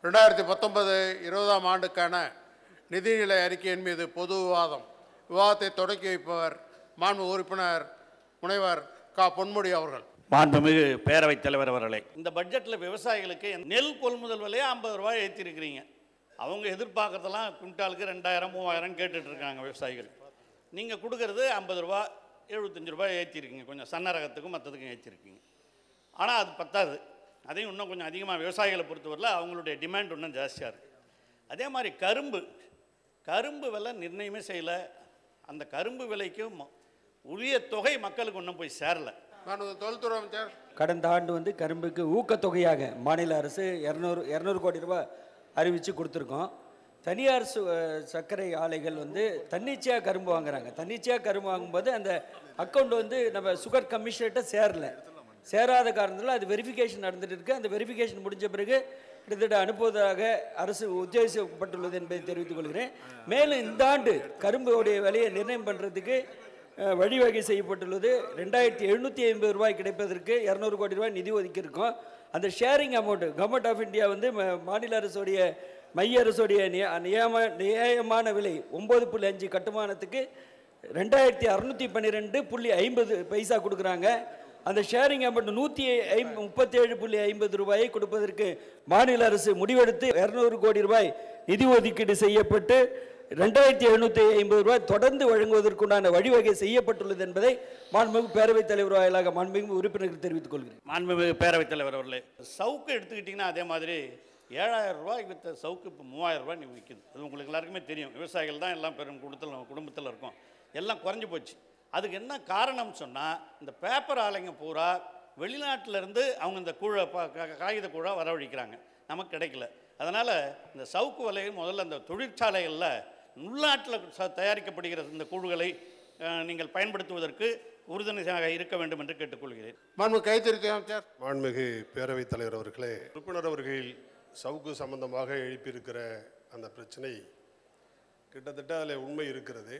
ரெண்டாயிரத்தி பத்தொன்பது இருபதாம் ஆண்டுக்கான நிதிநிலை அறிக்கையின் மீது பொது விவாதம் விவாதத்தை தொடக்கி வைப்பவர் மாண்பு உறுப்பினர் முனைவர் கா பொன்முடி அவர்கள் மாண்புமிகு பேரவைத் தலைவர் அவர்களே இந்த பட்ஜெட்டில் விவசாயிகளுக்கு நெல் கொள்முதல் விலையை ஐம்பது ரூபாய் ஏற்றிருக்கிறீங்க அவங்க எதிர்பார்க்கறதெல்லாம் குவிண்டாலுக்கு ரெண்டாயிரம் மூவாயிரம் கேட்டுட்டு இருக்காங்க விவசாயிகள் நீங்கள் கொடுக்கறது ஐம்பது ரூபா எழுபத்தஞ்சு ரூபாய் ஏற்றிருக்கீங்க கொஞ்சம் சன்ன ரகத்துக்கும் மற்றதுக்கும் ஏற்றிருக்கீங்க ஆனால் அது பத்தாது அதையும் இன்னும் கொஞ்சம் அதிகமாக விவசாயிகளை பொறுத்தவரையில் அவங்களுடைய டிமாண்ட் இன்னும் ஜாஸ்தியாக இருக்குது அதே மாதிரி கரும்பு கரும்பு விலை நிர்ணயமே செய்யலை அந்த கரும்பு விலைக்கு ம- உரிய தொகை மக்களுக்கு இன்னும் போய் சேரலை மாண்பு தொழில்துறை அமைச்சர் கடந்த ஆண்டு வந்து கரும்புக்கு ஊக்கத்தொகையாக மாநில அரசு இரநூறு இரநூறு கோடி ரூபாய் அறிவித்து கொடுத்துருக்கோம் தனியார் சு அஹ் சர்க்கரை ஆலைகள் வந்து தன்னிச்சையாக கரும்பு வாங்குறாங்க தன்னிச்சையாக கரும்பு வாங்கும்போது அந்த அக்கௌண்ட் வந்து நம்ம சுகர் கமிஷன்கிட்ட சேரல சேராத காரணத்தில் அது வெரிஃபிகேஷன் நடந்துட்டு இருக்கு அந்த வெரிஃபிகேஷன் முடிஞ்ச பிறகு கிட்டத்தட்ட அனுப்புவதாக அரசு உத்தேசிக்கப்பட்டுள்ளது என்பதை தெரிவித்துக் கொள்கிறேன் மேலும் இந்த ஆண்டு கரும்புடைய விலையை நிர்ணயம் பண்ணுறதுக்கு அஹ், வழிவகை செய்யப்பட்டுள்ளது ரெண்டாயிரத்தி எழுநூற்றி ஐம்பது ரூபாய் கிடைப்பதற்கு இரநூறு கோடி ரூபாய் நிதி ஒதுக்கியிருக்கோம் அந்த sharing amount government of India வந்து ம- மாநில அரசுடைய மைய அரசுடைய நிய- நியம நியாயமான விலை ஒம்பது புள்ளி அஞ்சு கட்டுமானத்துக்கு ரெண்டாயிரத்தி அறுநூற்றி பன்னிரெண்டு புள்ளி ஐம்பது பைசா கொடுக்குறாங்க அந்த ஷேரிங் அமௌண்ட் நூற்றி ஐம் முப்பத்தேழு புள்ளி ஐம்பது ரூபாயை கொடுப்பதற்கு மாநில அரசு முடிவெடுத்து இரநூறு கோடி ரூபாய் நிதி ஒதுக்கீடு செய்யப்பட்டு ரெண்டாயிரத்தி எழுநூற்றி ஐம்பது ரூபாய் தொடர்ந்து வழங்குவதற்குண்டான வழிவகை செய்யப்பட்டுள்ளது என்பதை மாண்புமிகு பேரவைத் தலைவர் வாயிலாக மாண்புமிகு உறுப்பினர்கள் தெரிவித்துக் கொள்கிறேன் மாண்புமிகு பேரவைத் தலைவர் அவர்களே சவுக்கு எடுத்துக்கிட்டிங்கன்னா அதே மாதிரி ஏழாயிரம் ரூபாய்க்கு விற்ற சவுக்கு இப்போ மூவாயிரம் ரூபாய் நீங்கள் விற்கிது அது உங்களுக்கு எல்லாருக்குமே தெரியும் விவசாயிகள் தான் எல்லாம் பெரும் குடும்பத்தில் நம்ம குடும்பத்தில் இருக்கோம் எல்லாம் குறைஞ்சி போச்சு அதுக்கு என்ன காரணம் சொன்னால் இந்த பேப்பர் ஆலைங்க பூரா வெளிநாட்டுல இருந்து அவங்க இந்த கூழை பா- கா- காகித கூழை வரவழைக்கிறாங்க நமக்கு கிடைக்கல அதனால் இந்த சவுக்கு வலையை முதல்ல அந்த தொழிற்சாலைகளில் உள்நாட்டில் ச- தயாரிக்கப்படுகிற இந்த கூழுகளை அஹ், நீங்கள் பயன்படுத்துவதற்கு உறுதுணையாக இருக்க வேண்டும் என்று கேட்டுக்கொள்கிறேன் மாண்பு கைத்தறித்துறை அமைச்சர் மாண்புமிகு பேரவைத் தலைவர் அவர்களே உறுப்பினர் அவர்கள் சவுக்கு சம்பந்தமாக எழுப்பியிருக்கிற அந்த பிரச்சனை கிட்டத்தட்ட அதில் உண்மை இருக்கிறது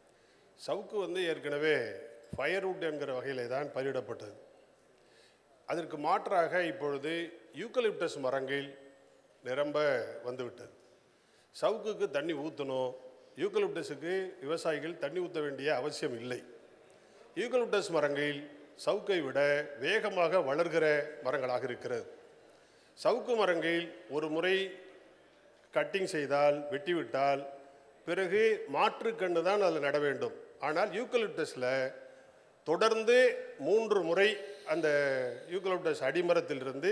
சவுக்கு வந்து ஏற்கனவே ஃபயர்வுட் என்கிற வகையிலே தான் பயிரிடப்பட்டது அதற்கு மாற்றாக இப்பொழுது யூக்கலிப்டஸ் மரங்கள் நிரம்ப வந்துவிட்டது சவுக்குக்கு தண்ணி ஊற்றணும் யூக்கலிப்டஸுக்கு விவசாயிகள் தண்ணி ஊற்ற வேண்டிய அவசியம் இல்லை யூக்கலிப்டஸ் மரங்கள் சவுக்கை விட வேகமாக வளர்கிற மரங்களாக இருக்கிறது சவுக்கு மரங்கள் ஒரு முறை கட்டிங் செய்தால் வெட்டிவிட்டால் பிறகு மாற்று கன்று தான் அதில் நட வேண்டும் ஆனால் யூக்கலிப்டஸில் தொடர்ந்து மூன்று முறை அந்த யூக்கலிப்டஸ் அடிமரத்திலிருந்து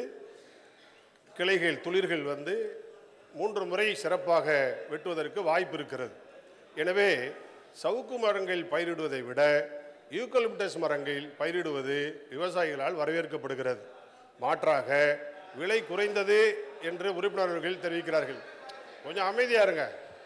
கிளைகள் துளிர்கள் வந்து மூன்று முறை சிறப்பாக வெட்டுவதற்கு வாய்ப்பு இருக்கிறது எனவே சவுக்கு மரங்கள் பயிரிடுவதை விட யூக்கலிப்டஸ் மரங்கள் பயிரிடுவது விவசாயிகளால் வரவேற்கப்படுகிறது மாற்றாக விலை குறைந்தது என்று உறுப்பினர்கள் தெரிவிக்கிறார்கள் கொஞ்சம் அமைதியா இருங்க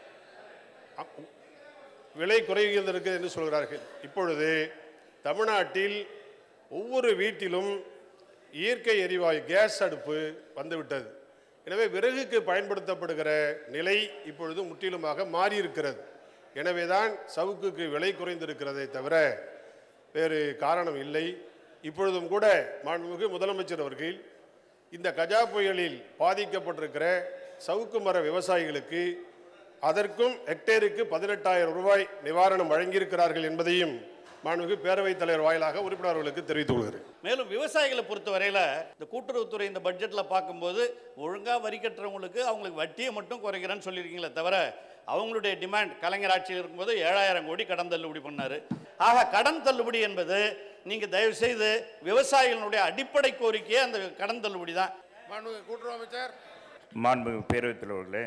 அ- விலை குறைகிறதற்கு என்று சொல்கிறார்கள் இப்பொழுது தமிழ்நாட்டில் ஒவ்வொரு வீட்டிலும் இயற்கை எரிவாயு கேஸ் அடுப்பு வந்துவிட்டது எனவே விறகுக்கு பயன்படுத்தப்படுகிற நிலை இப்பொழுது முற்றிலுமாக மாறியிருக்கிறது எனவே தான் சவுக்குக்கு விலை குறைந்திருக்கிறதை தவிர வேறு காரணம் இல்லை இப்பொழுதும் கூட மாண்புமிகு முதலமைச்சர் அவர்கள் இந்த கஜா புயலில் பாதிக்கப்பட்டிருக்கிற சவுக்கு மர விவசாயிகளுக்கு அதற்கும் ஹெக்டேருக்கு பதினெட்டாயிரம் ரூபாய் நிவாரணம் வழங்கியிருக்கிறார்கள் என்பதையும் மாண்புமிகு பேரவைத் தலைவர் வாயிலாக உறுப்பினர்களுக்கு தெரிவித்துக் கொள்கிறேன் மேலும் விவசாயிகளை பொறுத்தவரையில் இந்த கூட்டுறவுத்துறை இந்த பட்ஜெட்டில் பார்க்கும்போது ஒழுங்காக வரி கட்டுறவங்களுக்கு அவங்களுக்கு வட்டியை மட்டும் குறைக்கிறேன்னு சொல்லியிருக்கீங்களே தவிர அவங்களுடைய டிமாண்ட் கலைஞர் ஆட்சியில் இருக்கும்போது ஏழாயிரம் கோடி கடன் தள்ளுபடி பண்ணார் ஆக கடன் தள்ளுபடி என்பது நீங்கள் தயவு செய்து விவசாயிகளுடைய அடிப்படை கோரிக்கையே அந்த கடன் தள்ளுபடி தான் மாண்புமிகு கூட்டுறவு அமைச்சர் மாண்புமிகு பேரவைத் தலைவர்களே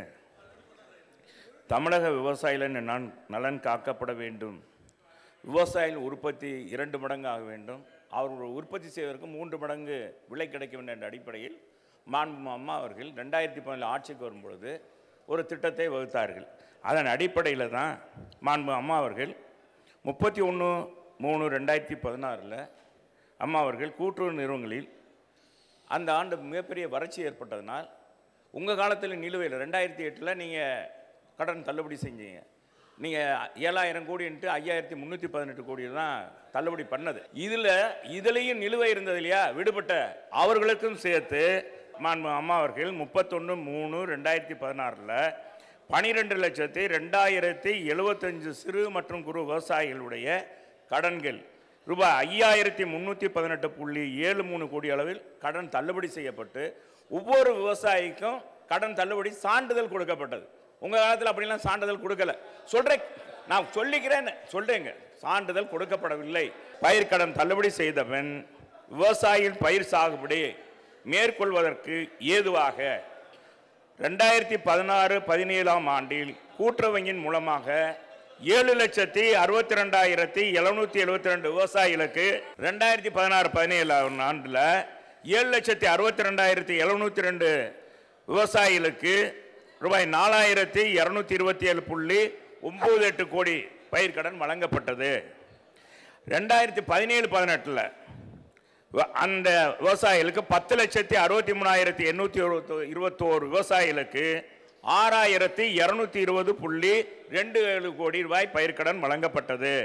தமிழக விவசாயிகளின் நான் நலன் காக்கப்பட வேண்டும் விவசாயிகள் உற்பத்தி இரண்டு மடங்கு ஆக வேண்டும் அவர்கள் உற்பத்தி செய்வதற்கு மூன்று மடங்கு விலை கிடைக்க வேண்டும் என்ற அடிப்படையில் மாண்பு அம்மா அவர்கள் ரெண்டாயிரத்தி பதினேழு ஆட்சிக்கு வரும்பொழுது ஒரு திட்டத்தை வகுத்தார்கள் அதன் அடிப்படையில் தான் மாண்பு அம்மா அவர்கள் முப்பத்தி ஒன்று மூணு ரெண்டாயிரத்தி பதினாறில் அம்மா அவர்கள் கூட்டுறவு நிறுவனங்களில் அந்த ஆண்டு மிகப்பெரிய வறட்சி ஏற்பட்டதனால் உங்கள் காலத்தில் நிலுவையில் ரெண்டாயிரத்தி எட்டில் நீங்கள் கடன் தள்ளுபடி செஞ்சீங்க நீங்கள் ஏழாயிரம் கோடின்ட்டு ஐயாயிரத்தி முந்நூற்றி பதினெட்டு கோடி தான் தள்ளுபடி பண்ணது இதில் இதுலேயும் நிலுவை இருந்தது இல்லையா விடுபட்ட அவர்களுக்கும் சேர்த்து மாண்பு அம்மா அவர்கள் முப்பத்தொன்று மூணு ரெண்டாயிரத்தி பதினாறில் பனிரெண்டு லட்சத்தி ரெண்டாயிரத்தி எழுபத்தஞ்சு சிறு மற்றும் குறு விவசாயிகளுடைய கடன்கள் ரூபாய் ஐயாயிரத்தி முந்நூற்றி பதினெட்டு புள்ளி ஏழு மூணு கோடி அளவில் கடன் தள்ளுபடி செய்யப்பட்டு ஒவ்வொரு விவசாயிக்கும் கடன் தள்ளுபடி சான்றிதழ் கொடுக்கப்பட்டது உங்கள் காலத்தில் அப்படிலாம் சான்றிதழ் கொடுக்கல சொல்கிறேன் நான் சொல்லிக்கிறேன் சொல்கிறேங்க சான்றிதழ் கொடுக்கப்படவில்லை பயிர்க்கடன் தள்ளுபடி செய்த பின் விவசாயியின் பயிர் சாகுபடி மேற்கொள்வதற்கு ஏதுவாக ரெண்டாயிரத்தி பதினாறு பதினேழாம் ஆண்டில் கூட்டுறவங்கின் மூலமாக ஏழு லட்சத்தி அறுபத்தி ரெண்டாயிரத்தி எழுநூத்தி எழுபத்தி ரெண்டு விவசாயிகளுக்கு ரெண்டாயிரத்தி பதினாறு பதினேழாம் ஆண்டில் ஏழு லட்சத்தி அறுபத்தி ரெண்டாயிரத்தி எழுநூத்தி ரெண்டு விவசாயிகளுக்கு ரூபாய் நாலாயிரத்தி இரநூத்தி இருபத்தி ஏழு புள்ளி ஒம்பது எட்டு கோடி பயிர்க்கடன் வழங்கப்பட்டது ரெண்டாயிரத்தி பதினேழு பதினெட்டில் வ- அந்த விவசாயிகளுக்கு பத்து லட்சத்தி அறுபத்தி மூணாயிரத்தி எண்ணூற்றி இருபத்தோரு விவசாயிகளுக்கு ஆறாயிரத்தி இரநூத்தி இருபது புள்ளி ரெண்டு ஏழு கோடி ரூபாய் பயிர்க்கடன் வழங்கப்பட்டது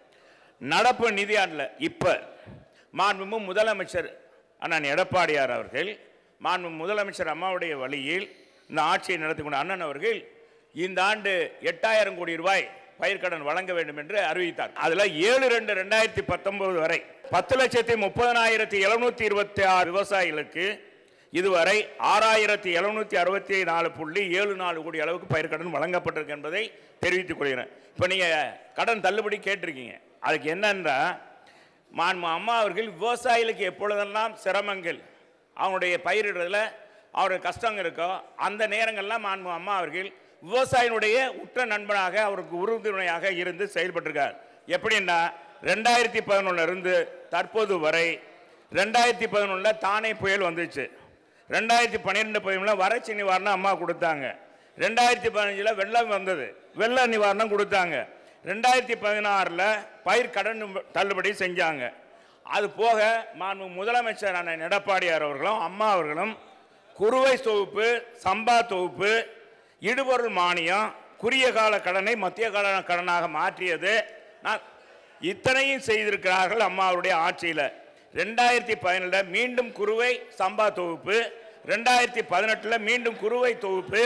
நடப்பு நிதியாண்டில் இப்போ மாண்புமிகு முதலமைச்சர் அண்ணன் எடப்பாடியார் அவர்கள் மாண்பு முதலமைச்சர் அம்மாவுடைய வழியில் இந்த ஆட்சியை நடத்தி கொண்ட அண்ணன் அவர்கள் இந்த ஆண்டு எட்டாயிரம் கோடி ரூபாய் பயிர்க்கடன் வழங்க வேண்டும் என்று அறிவித்தார் அதுல ஏழு ரெண்டு ரெண்டாயிரத்தி பத்தொன்பது வரை பத்து லட்சத்தி முப்பதனாயிரத்தி எழுநூத்தி இருபத்தி ஆறு விவசாயிகளுக்கு இதுவரை ஆறாயிரத்தி எழுநூத்தி அறுபத்தி நாலு புள்ளி ஏழு நாலு கோடி அளவுக்கு பயிர்க்கடன் வழங்கப்பட்டிருக்கு என்பதை தெரிவித்துக் கொள்கிறேன் இப்போ நீங்க கடன் தள்ளுபடி கேட்டிருக்கீங்க அதுக்கு என்னன்னா மாண்பு அம்மா அவர்கள் விவசாயிகளுக்கு எப்பொழுதெல்லாம் சிரமங்கள் அவங்களுடைய பயிரிடுறதுல அவருடைய கஷ்டம் இருக்கோ அந்த நேரங்கள்லாம் மாண்பு அம்மா அவர்கள் விவசாயினுடைய உற்ற நண்பனாக அவருக்கு உறுதுணையாக இருந்து செயல்பட்டிருக்கார் எப்படின்னா ரெண்டாயிரத்தி பதினொன்னுல இருந்து தற்போது வரை ரெண்டாயிரத்தி பதினொன்றில் தானே புயல் வந்துச்சு ரெண்டாயிரத்தி பன்னிரெண்டு பதிமூணில் வறட்சி நிவாரணம் அம்மா கொடுத்தாங்க ரெண்டாயிரத்தி பதினஞ்சில் வெள்ளம் வந்தது வெள்ள நிவாரணம் கொடுத்தாங்க ரெண்டாயிரத்தி பதினாறில் பயிர் கடன் தள்ளுபடி செஞ்சாங்க அது போக மாண்பு முதலமைச்சர் அண்ணன் எடப்பாடியார் அவர்களும் அம்மா அவர்களும் குறுவை தொகுப்பு சம்பா தொகுப்பு இடுபொருள் மானியம் குறுகிய கால கடனை மத்திய கால கடனாக மாற்றியது நான் இத்தனையும் செய்திருக்கிறார்கள் அம்மாவுடைய ஆட்சியில் ரெண்டாயிரத்தி பதினேழில் மீண்டும் குறுவை சம்பா தொகுப்பு ரெண்டாயிரத்தி பதினெட்டில் மீண்டும் குறுவை தொகுப்பு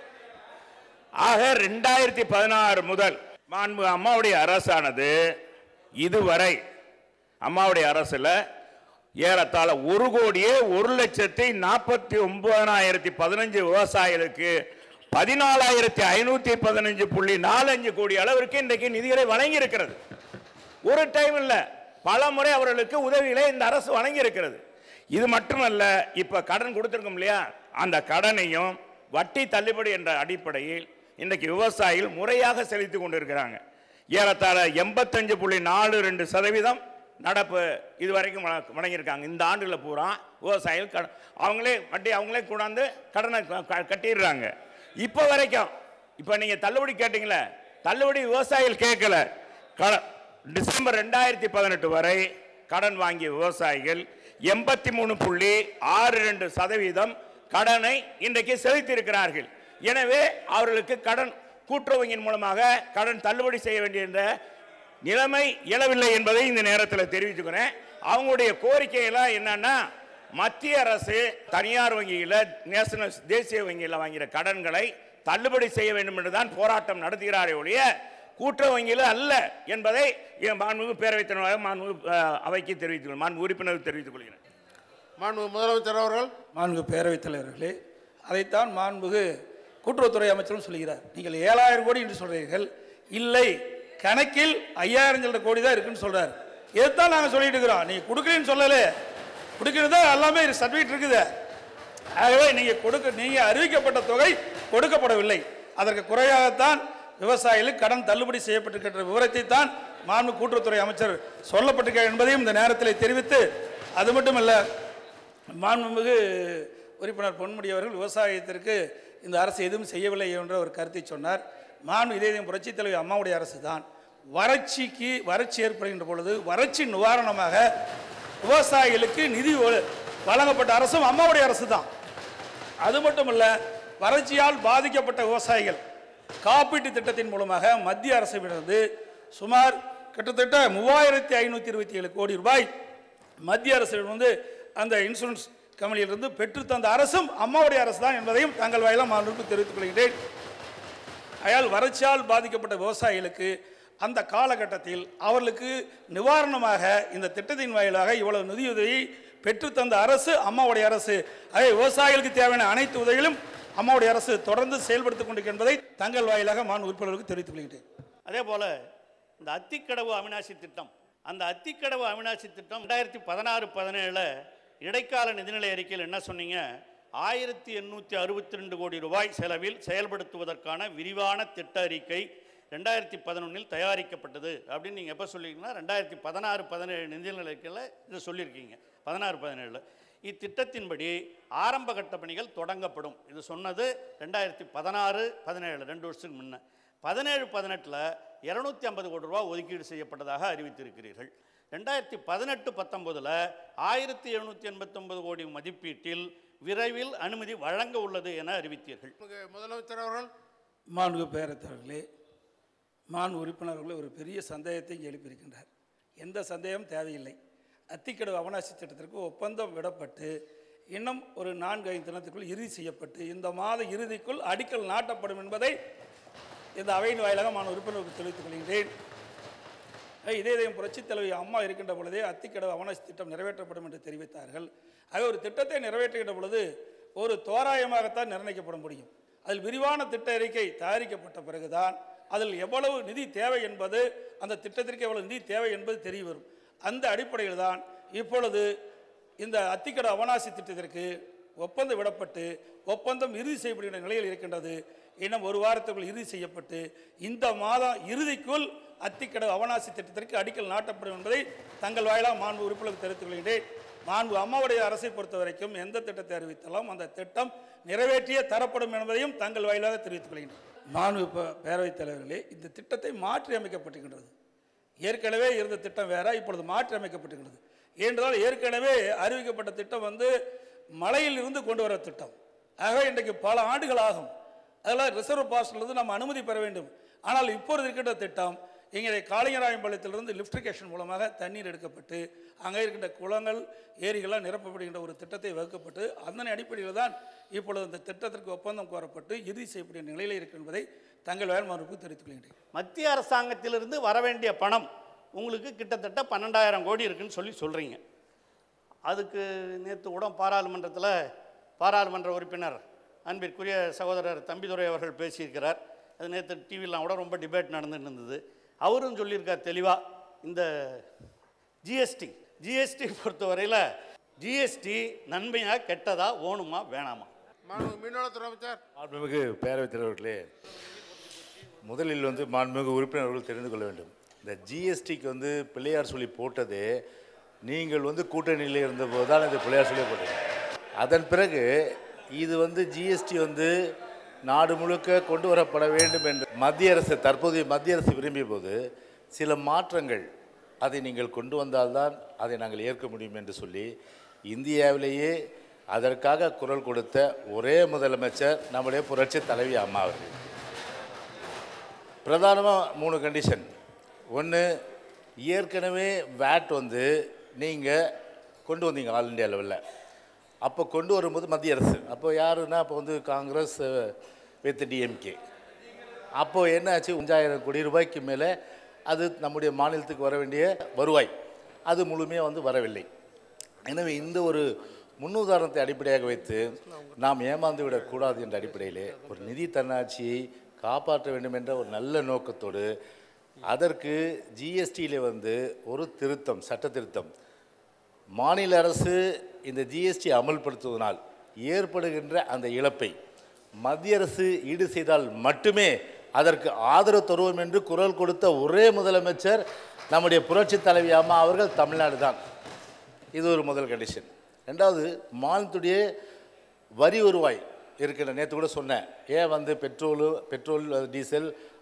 ஆக ரெண்டாயிரத்தி பதினாறு முதல் மாண்பு அம்மாவுடைய அரசானது இதுவரை அம்மாவுடைய அரசுல ஏறத்தாழ ஒரு கோடியே ஒரு லட்சத்தி நாற்பத்தி ஒன்பதாயிரத்தி பதினஞ்சு விவசாயிகளுக்கு பதினாலாயிரத்தி ஐநூத்தி பதினஞ்சு புள்ளி நாலஞ்சு கோடி அளவிற்கு இன்றைக்கு நிதிகளை வழங்கி இருக்கிறது ஒரு டைம் இல்ல பல முறை அவர்களுக்கு உதவிகளை இந்த அரசு வழங்கி இருக்கிறது இது மட்டுமல்ல இப்ப கடன் கொடுத்திருக்கோம் இல்லையா அந்த கடனையும் வட்டி தள்ளுபடி என்ற அடிப்படையில் இன்றைக்கு விவசாயிகள் முறையாக செலுத்தி கொண்டிருக்கிறாங்க ஏறத்தாழ எண்பத்தஞ்சு புள்ளி நாலு ரெண்டு சதவீதம் நடப்பு இது வரைக்கும் வழ- வழங்கியிருக்காங்க இந்த ஆண்டுல பூரா விவசாயிகள் கடன் அவங்களே வட்டி அவங்களே கொண்டாந்து கடனை க- க- கட்டிடுறாங்க இப்போ வரைக்கும் இப்போ நீங்கள் தள்ளுபடி கேட்டீங்களே தள்ளுபடி விவசாயிகள் கேட்கல கட- டிசம்பர் ரெண்டாயிரத்தி பதினெட்டு வரை கடன் வாங்கிய விவசாயிகள் எண்பத்தி மூணு புள்ளி ஆறு ரெண்டு சதவீதம் கடனை இன்றைக்கு செலுத்தி இருக்கிறார்கள் எனவே அவர்களுக்கு கடன் கூட்டுறவங்கின் மூலமாக கடன் தள்ளுபடி செய்ய வேண்டிய என்ற நிலைமை இயலவில்லை என்பதை இந்த நேரத்தில் தெரிவிச்சுக்கிறேன் அவங்களுடைய கோரிக்கையெல்லாம் என்னன்னா மத்திய அரசு தனியார் வங்கியில் நேஷனல் தேசிய வங்கியில் வாங்கிற கடன்களை தள்ளுபடி செய்ய வேண்டும் என்று தான் போராட்டம் நடத்துகிறாரே ஒழிய கூட்டுறவு வங்கியில் அல்ல என்பதை என் மாண்புமிகு பேரவைத் தலைவராக மாண்புமிகு அஹ், அவைக்கு தெரிவித்துக் மாண்பு உறுப்பினர் தெரிவித்துக் கொள்கிறேன் மாண்பு முதலமைச்சர் அவர்கள் மாண்புமிகு பேரவைத் தலைவர்களே அதைத்தான் மாண்புமிகு கூட்டுறவுத்துறை அமைச்சரும் சொல்கிறார் நீங்கள் ஏழாயிரம் கோடி என்று சொல்றீர்கள் இல்லை கணக்கில் ஐயாயிரம் சில்லற கோடி தான் இருக்குன்னு சொல்றாரு இதுதான் நாங்கள் சொல்லிட்டு இருக்கிறோம் நீங்க கொடுக்கலன்னு சொல்லல கொடுக்கிறது தான் எல்லாமே சர்டிஃபிகேட் இருக்குது ஆகவே நீங்க கொடுக்க நீங்க அறிவிக்கப்பட்ட தொகை கொடுக்கப்படவில்லை அதற்கு குறையாகத்தான் விவசாயிகளுக்கு கடன் தள்ளுபடி செய்யப்பட்டிருக்கின்ற விவரத்தை தான் மாண்பு கூட்டுறவுத்துறை அமைச்சர் சொல்லப்பட்டிருக்கிறார் என்பதையும் இந்த நேரத்தில் தெரிவித்து அது மட்டுமல்ல மாண்புமிகு உறுப்பினர் பொன்முடி அவர்கள் விவசாயத்திற்கு இந்த அரசு எதுவும் செய்யவில்லை என்ற ஒரு கருத்தை சொன்னார் மாண்பு இதே புரட்சித் தலைவர் அம்மாவுடைய அரசு தான் வறட்சிக்கு வறட்சி ஏற்படுகின்ற பொழுது வறட்சி நிவாரணமாக விவசாயிகளுக்கு நிதி ஒ- வழங்கப்பட்ட அரசும் அம்மாவுடைய அரசு தான் அது மட்டுமல்ல வறட்சியால் பாதிக்கப்பட்ட விவசாயிகள் காப்பீட்டு திட்டத்தின் மூலமாக மத்திய அரசிடமிருந்து சுமார் கிட்டத்தட்ட மூவாயிரத்தி ஐநூற்றி இருபத்தி ஏழு கோடி ரூபாய் மத்திய அரசிடம் வந்து அந்த இன்சூரன்ஸ் கமலியிலிருந்து பெற்றுத்தந்த அரசும் அம்மாவுடைய அரசு தான் என்பதையும் தங்கள் வாயிலாம் மாண்புக்கு தெரிவித்துக் கொள்கிறேன் அயால் வறட்சியால் பாதிக்கப்பட்ட விவசாயிகளுக்கு அந்த காலகட்டத்தில் அவர்களுக்கு நிவாரணமாக இந்த திட்டத்தின் வாயிலாக இவ்வளவு நிதியுதவியை பெற்றுத்தந்த அரசு அம்மாவுடைய அரசு அதே விவசாயிகளுக்கு தேவையான அனைத்து உதவிகளும் அம்மாவுடைய அரசு தொடர்ந்து செயல்படுத்திக் கொண்டிருக்கிறது என்பதை தங்கள் வாயிலாக மாண் உறுப்பினர்களுக்கு தெரிவித்துக் கொள்கிறேன் அதே போல் இந்த அத்திக்கடவு அவிநாசி திட்டம் அந்த அத்திக்கடவு அவிநாசி திட்டம் ரெண்டாயிரத்தி பதினாறு பதினேழில் இடைக்கால நிதிநிலை அறிக்கையில் என்ன சொன்னீங்க ஆயிரத்தி எண்ணூற்றி அறுபத்தி ரெண்டு கோடி ரூபாய் செலவில் செயல்படுத்துவதற்கான விரிவான திட்ட அறிக்கை ரெண்டாயிரத்தி பதினொன்றில் தயாரிக்கப்பட்டது அப்படின்னு நீங்கள் எப்போ சொல்லியிருக்கீங்கன்னா ரெண்டாயிரத்தி பதினாறு பதினேழு நிதிநிலை அறிக்கையில் இதை சொல்லியிருக்கீங்க பதினாறு பதினேழில் இத்திட்டத்தின்படி ஆரம்ப கட்ட பணிகள் தொடங்கப்படும் இது சொன்னது ரெண்டாயிரத்தி பதினாறு பதினேழு ரெண்டு வருஷத்துக்கு முன்ன பதினேழு பதினெட்டில் இரநூத்தி ஐம்பது கோடி ரூபா ஒதுக்கீடு செய்யப்பட்டதாக அறிவித்திருக்கிறீர்கள் ரெண்டாயிரத்தி பதினெட்டு பத்தொம்போதில் ஆயிரத்தி எழுநூற்றி எண்பத்தொன்பது கோடி மதிப்பீட்டில் விரைவில் அனுமதி வழங்க உள்ளது என அறிவித்தீர்கள் நமக்கு முதலமைச்சர் அவர்கள் மாண்பு பேரத்தவர்களே மாண்பு உறுப்பினர்களே ஒரு பெரிய சந்தேகத்தை இங்கே எழுப்பியிருக்கின்றார் எந்த சந்தேகம் தேவையில்லை அத்திக்கடவு அவனாசி திட்டத்திற்கு ஒப்பந்தம் விடப்பட்டு இன்னும் ஒரு நான்கு ஐந்து தினத்துக்குள் இறுதி செய்யப்பட்டு இந்த மாத இறுதிக்குள் அடிக்கல் நாட்டப்படும் என்பதை இந்த அவையின் வாயிலாக மாணவ உறுப்பினருக்கு தெரிவித்துக் கொள்கிறேன் அஹ் இதே இதயம் புரட்சித் தலைவி அம்மா இருக்கின்ற பொழுதே அத்திக்கடவு அவனாசி திட்டம் நிறைவேற்றப்படும் என்று தெரிவித்தார்கள் ஆக ஒரு திட்டத்தை நிறைவேற்றுகின்ற பொழுது ஒரு தோராயமாகத்தான் நிர்ணயிக்கப்பட முடியும் அதில் விரிவான திட்ட அறிக்கை தயாரிக்கப்பட்ட பிறகுதான் அதில் எவ்வளவு நிதி தேவை என்பது அந்த திட்டத்திற்கு எவ்வளவு நிதி தேவை என்பது தெரிய வரும் அந்த அடிப்படையில் தான் இப்பொழுது இந்த அத்திக்கடவு அவனாசி திட்டத்திற்கு ஒப்பந்தம் விடப்பட்டு ஒப்பந்தம் இறுதி செய்யப்படுகின்ற நிலையில் இருக்கின்றது இன்னும் ஒரு வாரத்துக்குள் இறுதி செய்யப்பட்டு இந்த மாதம் இறுதிக்குள் அத்திக்கடவு அவனாசி திட்டத்திற்கு அடிக்கல் நாட்டப்படும் என்பதை தங்கள் வாயிலாக மாண்பு உறுப்பினருக்கு தெரிவித்துக் கொள்கின்றேன் மாண்பு அம்மாவுடைய அரசை பொறுத்த வரைக்கும் எந்த திட்டத்தை அறிவித்தாலும் அந்த திட்டம் நிறைவேற்றியே தரப்படும் என்பதையும் தங்கள் வாயிலாக தெரிவித்துக் கொள்கின்றேன் மாண்பு ப- பேரவைத் தலைவர்களே இந்த திட்டத்தை மாற்றி அமைக்கப்பட்டிருக்கின்றது ஏற்கனவே இருந்த திட்டம் வேற இப்பொழுது மாற்றி அமைக்கப்பட்டிருக்கிறது ஏனென்றால் ஏற்கனவே அறிவிக்கப்பட்ட திட்டம் வந்து மலையில் இருந்து கொண்டு வர திட்டம் ஆகவே இன்றைக்கு பல ஆண்டுகள் ஆகும் அதெல்லாம் ரிசர்வ் பாஸ்டிலிருந்து நம்ம அனுமதி பெற வேண்டும் ஆனால் இப்பொழுது இருக்கின்ற திட்டம் இங்கே காளிங்கராயம்பாளையத்திலிருந்து லிஃப்டிகேஷன் மூலமாக தண்ணீர் எடுக்கப்பட்டு அங்கே இருக்கின்ற குளங்கள் ஏரிகள்லாம் நிரப்பப்படுகின்ற ஒரு திட்டத்தை வகுக்கப்பட்டு அதன் அடிப்படையில் தான் இப்பொழுது இந்த திட்டத்திற்கு ஒப்பந்தம் கோரப்பட்டு இறுதி செய்யக்கூடிய நிலையில் இருக்கு என்பதை தங்கள் வேட்பாளருக்கு தெரிவித்துக் கொள்கின்றேன் மத்திய அரசாங்கத்திலிருந்து வர வேண்டிய பணம் உங்களுக்கு கிட்டத்தட்ட பன்னெண்டாயிரம் கோடி இருக்குன்னு சொல்லி சொல்கிறீங்க அதுக்கு நேற்று கூட பாராளுமன்றத்தில் பாராளுமன்ற உறுப்பினர் அன்பிற்குரிய சகோதரர் தம்பிதுரை அவர்கள் பேசியிருக்கிறார் அது நேற்று டிவிலாம் கூட ரொம்ப டிபேட் நடந்துட்டு இருந்தது அவரும் சொல்லியிருக்கார் தெளிவாக இந்த ஜிஎஸ்டி ஜிஎஸ்டி பொறுத்தவரையில் ஜிஎஸ்டி நன்மையா கெட்டதா ஓணுமா வேணாமா மாண்பு மீன்வளத்துறை அமைச்சர் மாண்புமிகு பேரவைத் தலைவர்களே முதலில் வந்து மாண்புமிகு உறுப்பினர்கள் தெரிந்து கொள்ள வேண்டும் இந்த ஜிஎஸ்டிக்கு வந்து பிள்ளையார் சொல்லி போட்டது நீங்கள் வந்து கூட்டணியில் இருந்தபோது தான் இந்த பிள்ளையார் சொல்லி போட்டது அதன் பிறகு இது வந்து ஜிஎஸ்டி வந்து நாடு முழுக்க கொண்டு வரப்பட வேண்டும் என்று மத்திய அரசு தற்போதைய மத்திய அரசு விரும்பிய போது சில மாற்றங்கள் அதை நீங்கள் கொண்டு வந்தால்தான் அதை நாங்கள் ஏற்க முடியும் என்று சொல்லி இந்தியாவிலேயே அதற்காக குரல் கொடுத்த ஒரே முதலமைச்சர் நம்முடைய புரட்சி தலைவி அம்மா அவர்கள் பிரதானமாக மூணு கண்டிஷன் ஒன்று ஏற்கனவே வேட் வந்து நீங்கள் கொண்டு வந்தீங்க ஆல் இந்தியா லெவலில் அப்போ கொண்டு வரும்போது மத்திய அரசு அப்போ யாருன்னா அப்போ வந்து காங்கிரஸ் வித் டிஎம்கே அப்போது என்ன ஆச்சு அஞ்சாயிரம் கோடி ரூபாய்க்கு மேலே அது நம்முடைய மாநிலத்துக்கு வர வேண்டிய வருவாய் அது முழுமையாக வந்து வரவில்லை எனவே இந்த ஒரு முன்னுதாரணத்தை அடிப்படையாக வைத்து நாம் ஏமாந்து விடக்கூடாது என்ற அடிப்படையிலே ஒரு நிதி தன்னாட்சியை காப்பாற்ற வேண்டும் என்ற ஒரு நல்ல நோக்கத்தோடு அதற்கு ஜிஎஸ்டியில் வந்து ஒரு திருத்தம் சட்ட திருத்தம் மாநில அரசு இந்த ஜிஎஸ்டி அமல்படுத்துவதனால் ஏற்படுகின்ற அந்த இழப்பை மத்திய அரசு ஈடு செய்தால் மட்டுமே அதற்கு ஆதரவு தருவோம் என்று குரல் கொடுத்த ஒரே முதலமைச்சர் நம்முடைய புரட்சி தலைவி அம்மா அவர்கள் தமிழ்நாடு தான் இது ஒரு முதல் கண்டிஷன் ரெண்டாவது மாநிலத்துடைய வரி வருவாய் இருக்கின்ற நேற்று கூட சொன்னேன் ஏன் வந்து பெட்ரோலு பெட்ரோல் டீசல்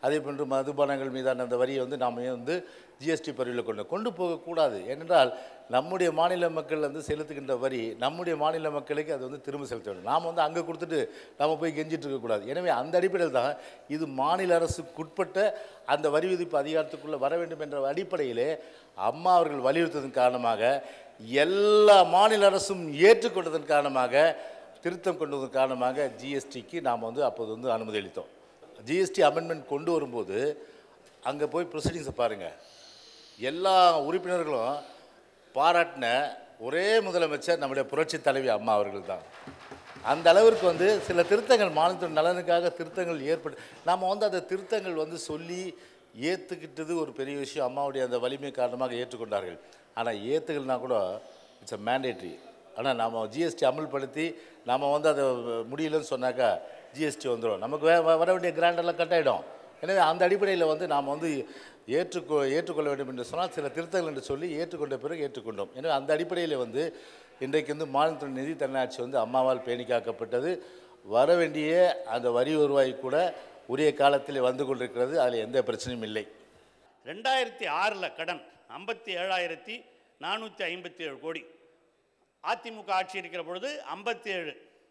அதே போன்று மதுபானங்கள் மீதான அந்த வரியை வந்து நாம் வந்து ஜிஎஸ்டி பரிவில் கொண்டு கொண்டு போகக்கூடாது ஏனென்றால் நம்முடைய மாநில மக்கள் வந்து செலுத்துகின்ற வரி நம்முடைய மாநில மக்களுக்கு அது வந்து திரும்ப செலுத்த வேண்டும் நாம் வந்து அங்கே கொடுத்துட்டு நம்ம போய் கெஞ்சிட்டு இருக்கக்கூடாது எனவே அந்த அடிப்படையில் தான் இது மாநில அரசுக்குட்பட்ட அந்த வரி விதிப்பு அதிகாரத்துக்குள்ளே வர வேண்டும் என்ற அடிப்படையிலே அம்மா அவர்கள் வலியுறுத்ததன் காரணமாக எல்லா மாநில அரசும் ஏற்றுக்கொண்டதன் காரணமாக திருத்தம் கொண்டு வந்ததன் காரணமாக ஜிஎஸ்டிக்கு நாம் வந்து அப்போது வந்து அனுமதி அளித்தோம் ஜிஎஸ்டி அமெண்ட்மெண்ட் கொண்டு வரும்போது அங்கே போய் ப்ரொசீடிங்ஸை பாருங்கள் எல்லா உறுப்பினர்களும் பாராட்டின ஒரே முதலமைச்சர் நம்முடைய புரட்சி தலைவி அம்மா அவர்கள் தான் அந்த அளவிற்கு வந்து சில திருத்தங்கள் மாநிலத்தின் நலனுக்காக திருத்தங்கள் ஏற்பட்டு நாம் வந்து அந்த திருத்தங்கள் வந்து சொல்லி ஏற்றுக்கிட்டது ஒரு பெரிய விஷயம் அம்மாவுடைய அந்த வலிமை காரணமாக ஏற்றுக்கொண்டார்கள் ஆனால் ஏற்றுக்கள்னா கூட இட்ஸ் அ மேண்டேட்ரி ஆனால் நாம் ஜிஎஸ்டி அமல்படுத்தி நாம் வந்து அதை முடியலன்னு சொன்னாக்கா ஜிஎஸ்டி வந்துடும் நமக்கு வே வர வேண்டிய கிராண்டெல்லாம் கட் ஆகிடும் எனவே அந்த அடிப்படையில் வந்து நாம் வந்து ஏற்றுக்கொ ஏற்றுக்கொள்ள வேண்டும் என்று சொன்னால் சில திருத்தங்கள் என்று சொல்லி ஏற்றுக்கொண்ட பிறகு ஏற்றுக்கொண்டோம் எனவே அந்த அடிப்படையில் வந்து இன்றைக்கு வந்து மாநிலத்தின் நிதி தன்னாட்சி வந்து அம்மாவால் பேணி காக்கப்பட்டது வர வேண்டிய அந்த வரி வருவாய் கூட உரிய காலத்தில் வந்து கொண்டிருக்கிறது அதில் எந்த பிரச்சனையும் இல்லை ரெண்டாயிரத்தி ஆறில் கடன் ஐம்பத்தி ஏழாயிரத்தி நானூற்றி ஐம்பத்தி ஏழு கோடி அதிமுக ஆட்சி இருக்கிற பொழுது ஐம்பத்தி ஏழு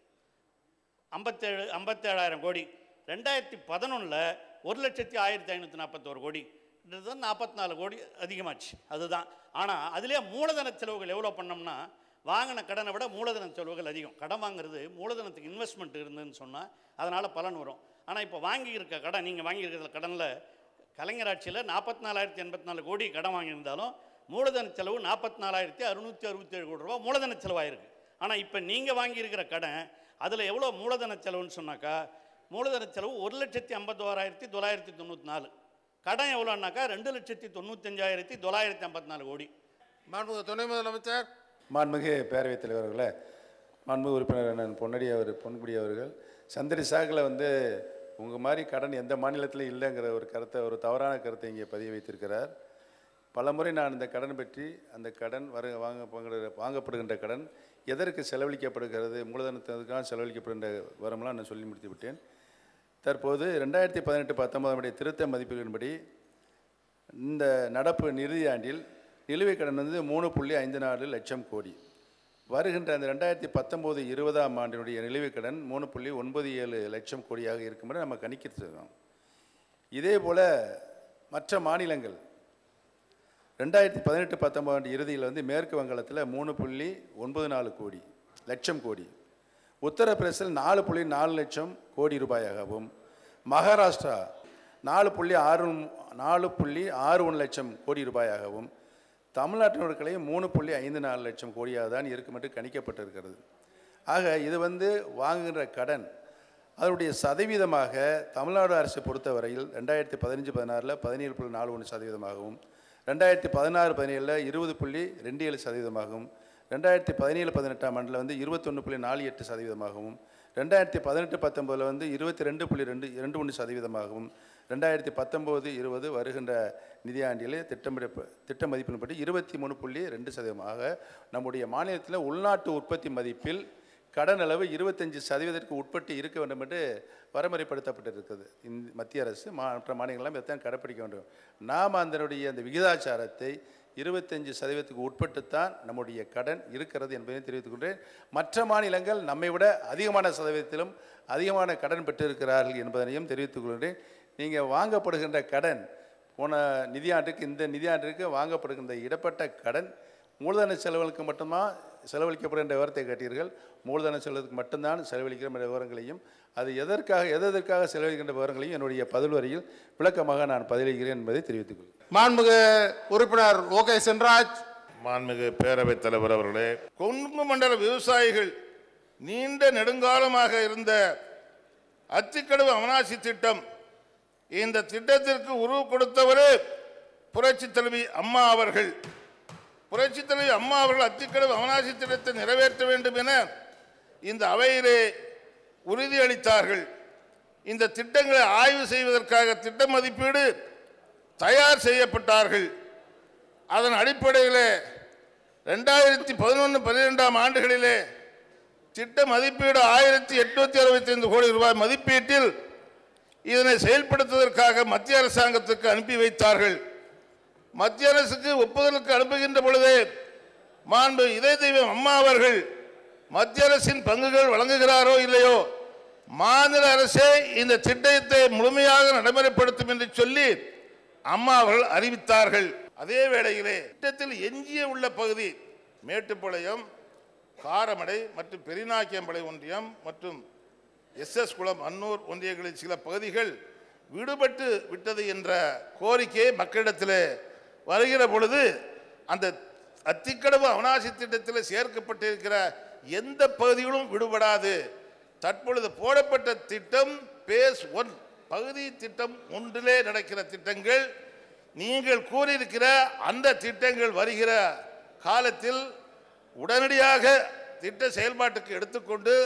ஐம்பத்தேழு ஐம்பத்தேழாயிரம் கோடி ரெண்டாயிரத்தி பதினொன்றில் ஒரு லட்சத்தி ஆயிரத்தி ஐநூற்றி நாற்பத்தோரு கோடி இதுதான் நாற்பத்தி நாலு கோடி அதிகமாச்சு அதுதான் ஆனால் அதிலே மூலதன செலவுகள் எவ்வளோ பண்ணோம்னா வாங்கின கடனை விட மூலதன செலவுகள் அதிகம் கடன் வாங்குறது மூலதனத்துக்கு இன்வெஸ்ட்மெண்ட் இருந்துன்னு சொன்னால் அதனால் பலன் வரும் ஆனால் இப்போ வாங்கியிருக்க கடன் நீங்கள் வாங்கியிருக்கிற கடனில் கலைஞர் ஆட்சியில் நாற்பத்தி நாலாயிரத்தி எண்பத்தி நாலு கோடி கடன் வாங்கியிருந்தாலும் மூலதன செலவு நாற்பத்தி நாலாயிரத்தி அறுநூற்றி அறுபத்தேழு கோடி ரூபா மூலதன செலவாயிருக்கு ஆனால் இப்போ நீங்கள் வாங்கியிருக்கிற கடன் அதில் எவ்வளோ மூலதன செலவுன்னு சொன்னாக்கா மூலதன செலவு ஒரு லட்சத்தி ஐம்பத்தோராயிரத்தி தொள்ளாயிரத்தி தொண்ணூற்றி நாலு கடன் எவ்வளோன்னாக்கா ரெண்டு லட்சத்தி தொண்ணூத்தஞ்சாயிரத்தி தொள்ளாயிரத்தி ஐம்பத்தி நாலு கோடி மாண்புமிகு துணை முதலமைச்சர் மாண்புமிகு பேரவைத் தலைவர்களே மாண்புமிகு உறுப்பினர் அண்ணன் பொன்னடி அவர் பொன்குடி அவர்கள் சந்திரி சாக்கில் வந்து உங்கள் மாதிரி கடன் எந்த மாநிலத்திலும் இல்லைங்கிற ஒரு கருத்தை ஒரு தவறான கருத்தை இங்கே பதிய வைத்திருக்கிறார் பலமுறை நான் இந்த கடன் பற்றி அந்த கடன் வர வாங்க பங்குற- வாங்கப்படுகின்ற கடன் எதற்கு செலவழிக்கப்படுகிறது மூலதனத்திற்காக செலவழிக்கப்படுகின்ற வரமெல்லாம் நான் சொல்லி முடித்து விட்டேன் தற்போது ரெண்டாயிரத்தி பதினெட்டு பத்தொன்பதாம் திருத்த மதிப்பீடுகளின்படி இந்த நடப்பு நிதியாண்டில் நிலுவைக் கடன் வந்து மூணு புள்ளி ஐந்து நாலு லட்சம் கோடி வருகின்ற அந்த ரெண்டாயிரத்தி பத்தொம்போது இருபதாம் ஆண்டினுடைய நிலுவைக் கடன் மூணு புள்ளி ஒன்பது ஏழு லட்சம் கோடியாக இருக்கும் என்று நம்ம கணிக்கிறோம் இதே போல் மற்ற மாநிலங்கள் ரெண்டாயிரத்தி பதினெட்டு பத்தொன்பது ஆண்டு இறுதியில் வந்து மேற்கு வங்காளத்தில் மூணு புள்ளி ஒன்பது நாலு கோடி லட்சம் கோடி உத்தரப்பிரதேசத்தில் நாலு புள்ளி நாலு லட்சம் கோடி ரூபாயாகவும் மகாராஷ்டிரா நாலு புள்ளி ஆறு நாலு புள்ளி ஆறு ஒன்று லட்சம் கோடி ரூபாயாகவும் தமிழ்நாட்டினுடைய மூணு புள்ளி ஐந்து நாலு லட்சம் கோடியாக தான் இருக்கும் என்று கணிக்கப்பட்டிருக்கிறது ஆக இது வந்து வாங்குகின்ற கடன் அதனுடைய சதவீதமாக தமிழ்நாடு அரசை பொறுத்தவரையில் ரெண்டாயிரத்தி பதினஞ்சு பதினாறில் பதினேழு புள்ளி நாலு ஒன்று சதவீதமாகவும் ரெண்டாயிரத்தி பதினாறு பதினேழில் இருபது புள்ளி ரெண்டு ஏழு சதவீதமாகவும் ரெண்டாயிரத்தி பதினேழு பதினெட்டாம் ஆண்டில் வந்து இருபத்தொன்று புள்ளி நாலு எட்டு சதவீதமாகவும் ரெண்டாயிரத்தி பதினெட்டு பத்தொம்போதில் வந்து இருபத்தி ரெண்டு புள்ளி ரெண்டு இரண்டு ஒன்று சதவீதமாகவும் ரெண்டாயிரத்தி பத்தொம்போது இருபது வருகின்ற நிதியாண்டிலே திட்டமிட திட்ட மதிப்பின்படி இருபத்தி மூணு புள்ளி ரெண்டு சதவீதமாக நம்முடைய மாநிலத்தில் உள்நாட்டு உற்பத்தி மதிப்பில் கடன் அளவு இருபத்தஞ்சு சதவீதத்திற்கு உட்பட்டு இருக்க வேண்டும் என்று வரமுறைப்படுத்தப்பட்டிருக்கிறது இந்த மத்திய அரசு மா- மற்ற மாநிலங்கள்லாம் இதைத்தான் கடைப்பிடிக்க வேண்டும் நாம் அதனுடைய அந்த விகிதாச்சாரத்தை இருபத்தஞ்சு சதவீதத்துக்கு உட்பட்டுத்தான் நம்முடைய கடன் இருக்கிறது என்பதை தெரிவித்துக் கொண்டேன் மற்ற மாநிலங்கள் நம்மை விட அதிகமான சதவீதத்திலும் அதிகமான கடன் பெற்றிருக்கிறார்கள் என்பதனையும் தெரிவித்துக் கொள்கிறேன் நீங்கள் வாங்கப்படுகின்ற கடன் போன நிதியாண்டுக்கு இந்த நிதியாண்டிற்கு வாங்கப்படுகின்ற இடப்பட்ட கடன் மூலதன செலவுகளுக்கு மட்டும்தான் செலவழிக்கப்படுகின்ற விவரத்தை கேட்டீர்கள் மூலதன செலவுக்கு மட்டும்தான் செலவழிக்கிற விவரங்களையும் அது எதற்காக எதற்காக செலவழிக்கின்ற விவரங்களையும் என்னுடைய பதில் வரியில் விளக்கமாக நான் பதிலளிக்கிறேன் என்பதை தெரிவித்துக் கொள்கிறேன் மாண்புமிகு உறுப்பினர் ஓகே சென்ராஜ் மாண்புமிகு பேரவைத் தலைவர் அவர்களே கொங்கு மண்டல விவசாயிகள் நீண்ட நெடுங்காலமாக இருந்த அத்திக்கடவு அவனாசி திட்டம் இந்த திட்டத்திற்கு உருவு கொடுத்தவரே புரட்சி தலைவி அம்மா அவர்கள் புரட்சி தலைவி அம்மா அவர்கள் அத்திக்கடவு அவனாசி திட்டத்தை நிறைவேற்ற வேண்டும் என இந்த அவையிலே உறுதியளித்தார்கள் இந்த திட்டங்களை ஆய்வு செய்வதற்காக திட்ட மதிப்பீடு தயார் செய்யப்பட்டார்கள் அதன் அடிப்படையில் ரெண்டாயிரத்தி பதினொன்று பன்னிரெண்டாம் ஆண்டுகளிலே திட்ட மதிப்பீடு ஆயிரத்தி எட்நூத்தி அறுபத்தி ஐந்து கோடி ரூபாய் மதிப்பீட்டில் இதனை செயல்படுத்துவதற்காக மத்திய அரசாங்கத்துக்கு அனுப்பி வைத்தார்கள் மத்திய அரசுக்கு ஒப்புதலுக்கு அனுப்புகின்ற பொழுதே மாண்பு இதய தெய்வம் அம்மா அவர்கள் மத்திய அரசின் பங்குகள் வழங்குகிறாரோ இல்லையோ மாநில அரசே இந்த திட்டத்தை முழுமையாக நடைமுறைப்படுத்தும் என்று சொல்லி அம்மா அவர்கள் அறிவித்தார்கள் அதே வேளையிலே திட்டத்தில் எஞ்சிய உள்ள பகுதி மேட்டுப்பாளையம் காரமடை மற்றும் பெரிநாக்கியம்பளை ஒன்றியம் மற்றும் எஸ்எஸ் குளம் அன்னூர் ஒன்றியங்களின் சில பகுதிகள் விடுபட்டு விட்டது என்ற கோரிக்கை மக்களிடத்தில் வருகிற பொழுது அந்த அத்திக்கடவு அவனாசி திட்டத்தில் சேர்க்கப்பட்டிருக்கிற எந்த பகுதிகளும் விடுபடாது தற்பொழுது போடப்பட்ட திட்டம் பேஸ் ஒன் பகுதி திட்டம் ஒன்றிலே நடக்கிற திட்டங்கள் நீங்கள் கூறியிருக்கிற அந்த திட்டங்கள் வருகிற காலத்தில் உடனடியாக திட்ட செயல்பாட்டுக்கு எடுத்துக்கொண்டு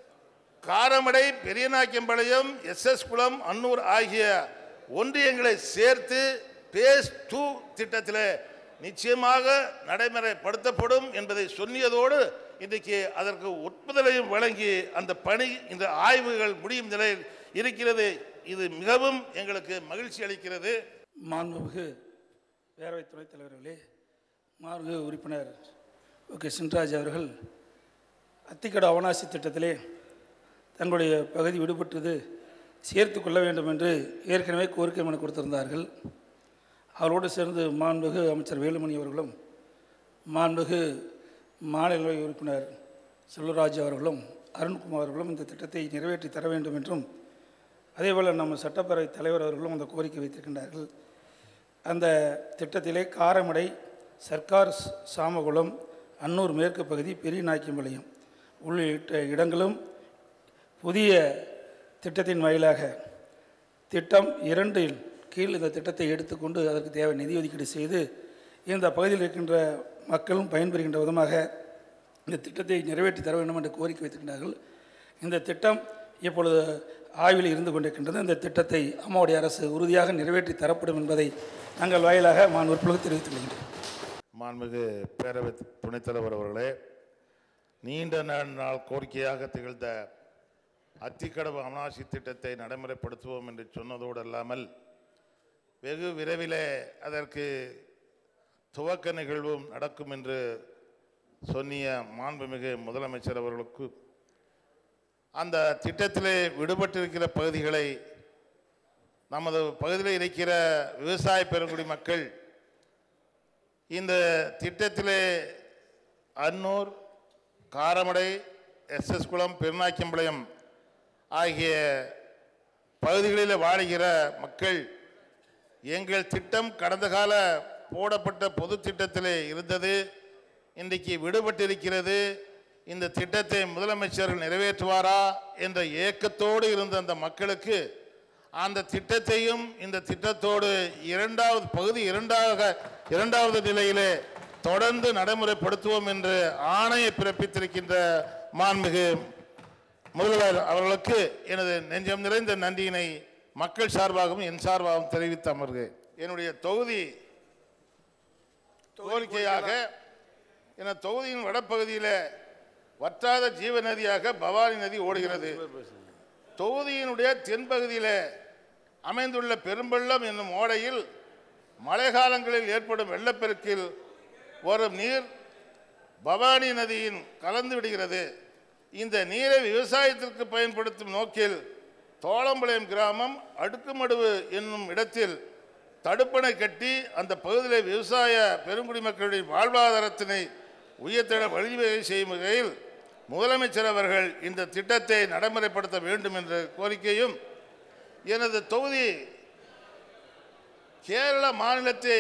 காரமடை பெரியநாயக்கம்பாளையம் எஸ்எஸ் குளம் அன்னூர் ஆகிய ஒன்றியங்களை சேர்த்து பேஸ் டூ திட்டத்தில் நிச்சயமாக நடைமுறைப்படுத்தப்படும் என்பதை சொன்னியதோடு இன்றைக்கு அதற்கு ஒப்புதலையும் வழங்கி அந்த பணி இந்த ஆய்வுகள் முடியும் நிலையில் இருக்கிறது இது மிகவும் எங்களுக்கு மகிழ்ச்சி அளிக்கிறது மாண்புமிகு பேரவைத் துணைத் தலைவர்களே மாண்புமிகு உறுப்பினர் ஓகே சின்ராஜ் அவர்கள் அத்திக்கட அவனாசி திட்டத்திலே தங்களுடைய பகுதி விடுபட்டது சேர்த்து கொள்ள வேண்டும் என்று ஏற்கனவே கோரிக்கை மனு கொடுத்திருந்தார்கள் அவரோடு சேர்ந்து மாண்புமிகு அமைச்சர் வேலுமணி அவர்களும் மாண்புமிகு மாநிலங்களவை உறுப்பினர் செல்வராஜ் அவர்களும் அருண்குமார் அவர்களும் இந்த திட்டத்தை நிறைவேற்றி தர வேண்டும் என்றும் அதேபோல் நம்ம சட்டப்பேரவை தலைவர் அவர்களும் அந்த கோரிக்கை வைத்திருக்கின்றார்கள் அந்த திட்டத்திலே காரமடை சர்க்கார் ஸ்- சாமகுளம் அன்னூர் மேற்கு பகுதி பெரிய நாய்க்கம்பாளையம் உள்ளிட்ட இடங்களும் புதிய திட்டத்தின் வாயிலாக திட்டம் இரண்டில் கீழ் இந்த திட்டத்தை எடுத்துக்கொண்டு அதற்கு தேவை நிதி ஒதுக்கீடு செய்து இந்த பகுதியில் இருக்கின்ற மக்களும் பயன்பெறுகின்ற விதமாக இந்த திட்டத்தை நிறைவேற்றி தர வேண்டும் என்று கோரிக்கை வைத்திருக்கிறார்கள் இந்த திட்டம் இப்பொழுது ஆய்வில் இருந்து கொண்டிருக்கின்றது இந்த திட்டத்தை அம்மாவுடைய அரசு உறுதியாக நிறைவேற்றி தரப்படும் என்பதை நாங்கள் வாயிலாக மான் உறுப்பினர்களுக்கு தெரிவித்துக் கொள்கின்றேன் மாண்புமிகு பேரவை துணைத் தலைவர் அவர்களே நீண்ட நா- நாள் கோரிக்கையாக திகழ்ந்த அத்திக்கடவு அமனாசி திட்டத்தை நடைமுறைப்படுத்துவோம் என்று சொன்னதோடு அல்லாமல் வெகு விரைவிலே அதற்கு துவக்க நிகழ்வும் நடக்கும் என்று சொன்னிய மாண்புமிகு முதலமைச்சர் அவர்களுக்கு அந்த திட்டத்திலே விடுபட்டிருக்கிற பகுதிகளை நமது பகுதியில் இருக்கிற விவசாய பெருங்குடி மக்கள் இந்த திட்டத்திலே அன்னூர் காரமடை எஸ்எஸ் குளம் பெருநாய்க்கம்பாளையம் ஆகிய பகுதிகளில் வாழுகிற மக்கள் எங்கள் திட்டம் கடந்த கால போடப்பட்ட பொது திட்டத்திலே இருந்தது இன்றைக்கு விடுபட்டிருக்கிறது இந்த திட்டத்தை முதலமைச்சர் நிறைவேற்றுவாரா என்ற ஏக்கத்தோடு இருந்த அந்த மக்களுக்கு அந்த திட்டத்தையும் இந்த திட்டத்தோடு இரண்டாவது பகுதி இரண்டாக இரண்டாவது நிலையிலே தொடர்ந்து நடைமுறைப்படுத்துவோம் என்று ஆணையை பிறப்பித்திருக்கின்ற மாண்புமிகு முதல்வர் அவர்களுக்கு எனது நெஞ்சம் நிறைந்த நன்றியினை மக்கள் சார்பாகவும் என் சார்பாகவும் தெரிவித்து அமர்கிறேன் என்னுடைய தொகுதி கோரிக்கையாக என தொகுதியின் வடபகுதியில் வற்றாத ஜீவ நதியாக பவானி நதி ஓடுகிறது தொகுதியினுடைய தென்பகுதியில் அமைந்துள்ள பெரும்பள்ளம் என்னும் ஓடையில் மழைக்காலங்களில் ஏற்படும் வெள்ளப்பெருக்கில் வரும் நீர் பவானி நதியின் கலந்து விடுகிறது இந்த நீரை விவசாயத்திற்கு பயன்படுத்தும் நோக்கில் தோளம்பாளையம் கிராமம் அடுக்குமடுவு என்னும் இடத்தில் தடுப்பணை கட்டி அந்த பகுதியில் விவசாய பெருங்குடி மக்களுடைய வாழ்வாதாரத்தினை உயர்த்திட வழிவகை செய்யும் வகையில் முதலமைச்சர் அவர்கள் இந்த திட்டத்தை நடைமுறைப்படுத்த வேண்டும் என்ற கோரிக்கையும் எனது தொகுதி கேரள மாநிலத்தை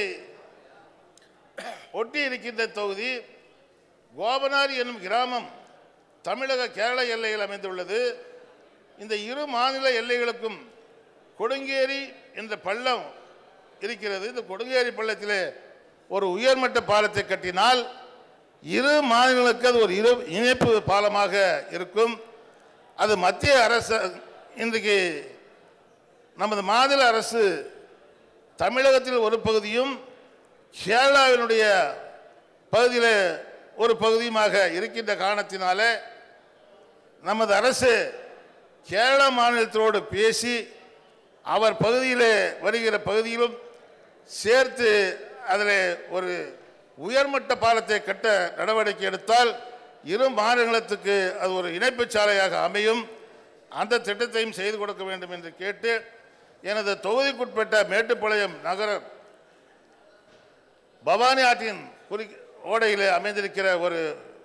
ஒட்டி இருக்கின்ற தொகுதி கோபனாரி என்னும் கிராமம் தமிழக கேரள எல்லையில் அமைந்துள்ளது இந்த இரு மாநில எல்லைகளுக்கும் கொடுங்கேரி என்ற பள்ளம் இருக்கிறது இந்த கொடுங்கேரி பள்ளத்திலே ஒரு உயர்மட்ட பாலத்தை கட்டினால் இரு மாநிலங்களுக்கு அது ஒரு இரு இணைப்பு பாலமாக இருக்கும் அது மத்திய அரசு இன்றைக்கு நமது மாநில அரசு தமிழகத்தில் ஒரு பகுதியும் கேரளாவினுடைய பகுதியில் ஒரு பகுதியுமாக இருக்கின்ற காரணத்தினாலே நமது அரசு கேரள மாநிலத்தோடு பேசி அவர் பகுதியிலே வருகிற பகுதியிலும் சேர்த்து அதில் ஒரு உயர்மட்ட பாலத்தை கட்ட நடவடிக்கை எடுத்தால் இரு மாநிலத்துக்கு அது ஒரு இணைப்புச் சாலையாக அமையும் அந்த திட்டத்தையும் செய்து கொடுக்க வேண்டும் என்று கேட்டு எனது தொகுதிக்குட்பட்ட மேட்டுப்பாளையம் நகர பவானி ஆற்றின் குறி ஓடையிலே அமைந்திருக்கிற ஒரு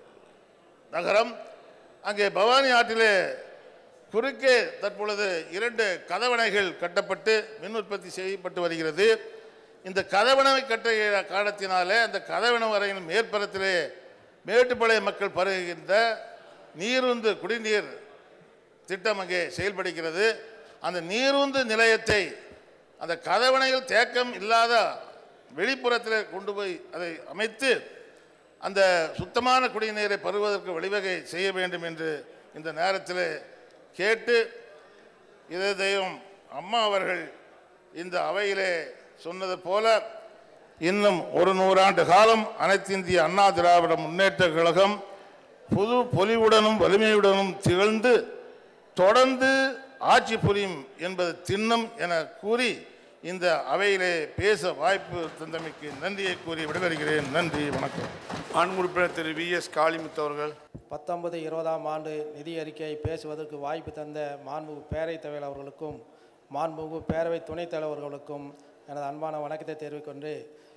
நகரம் அங்கே பவானி ஆற்றிலே குறுக்கே தற்பொழுது இரண்டு கதவணைகள் கட்டப்பட்டு மின் உற்பத்தி செய்யப்பட்டு வருகிறது இந்த கதவணை கட்டுகிற காரணத்தினாலே அந்த கதவணை வரையின் மேற்பரத்திலே மேட்டுப்பாளைய மக்கள் பருகுகின்ற நீருந்து குடிநீர் திட்டம் அங்கே செயல்படுகிறது அந்த நீரூந்து நிலையத்தை அந்த கதவணையில் தேக்கம் இல்லாத வெளிப்புறத்தில் கொண்டு போய் அதை அமைத்து அந்த சுத்தமான குடிநீரை பருவதற்கு வழிவகை செய்ய வேண்டும் என்று இந்த நேரத்தில் கேட்டு இதையும் அம்மா அவர்கள் இந்த அவையிலே சொன்னது போல இன்னும் ஒரு நூறாண்டு காலம் அனைத்து இந்திய அண்ணா திராவிட முன்னேற்ற கழகம் புது பொலிவுடனும் வலிமையுடனும் திகழ்ந்து தொடர்ந்து ஆட்சி புரியும் என்பது திண்ணம் என கூறி இந்த அவையிலே பேச வாய்ப்பு தந்தமைக்கு நன்றியை கூறி விடைபெறுகிறேன் நன்றி வணக்கம் ஆண் உறுப்பினர் திரு வி எஸ் காளிமுத்து அவர்கள் பத்தொன்பது இருபதாம் ஆண்டு நிதி அறிக்கையை பேசுவதற்கு வாய்ப்பு தந்த மாண்புமிகு பேரவைத் தலைவர் அவர்களுக்கும் மாண்புமிகு பேரவை துணைத் தலைவர்களுக்கும் எனது அன்பான வணக்கத்தை தெரிவிக்கொண்டு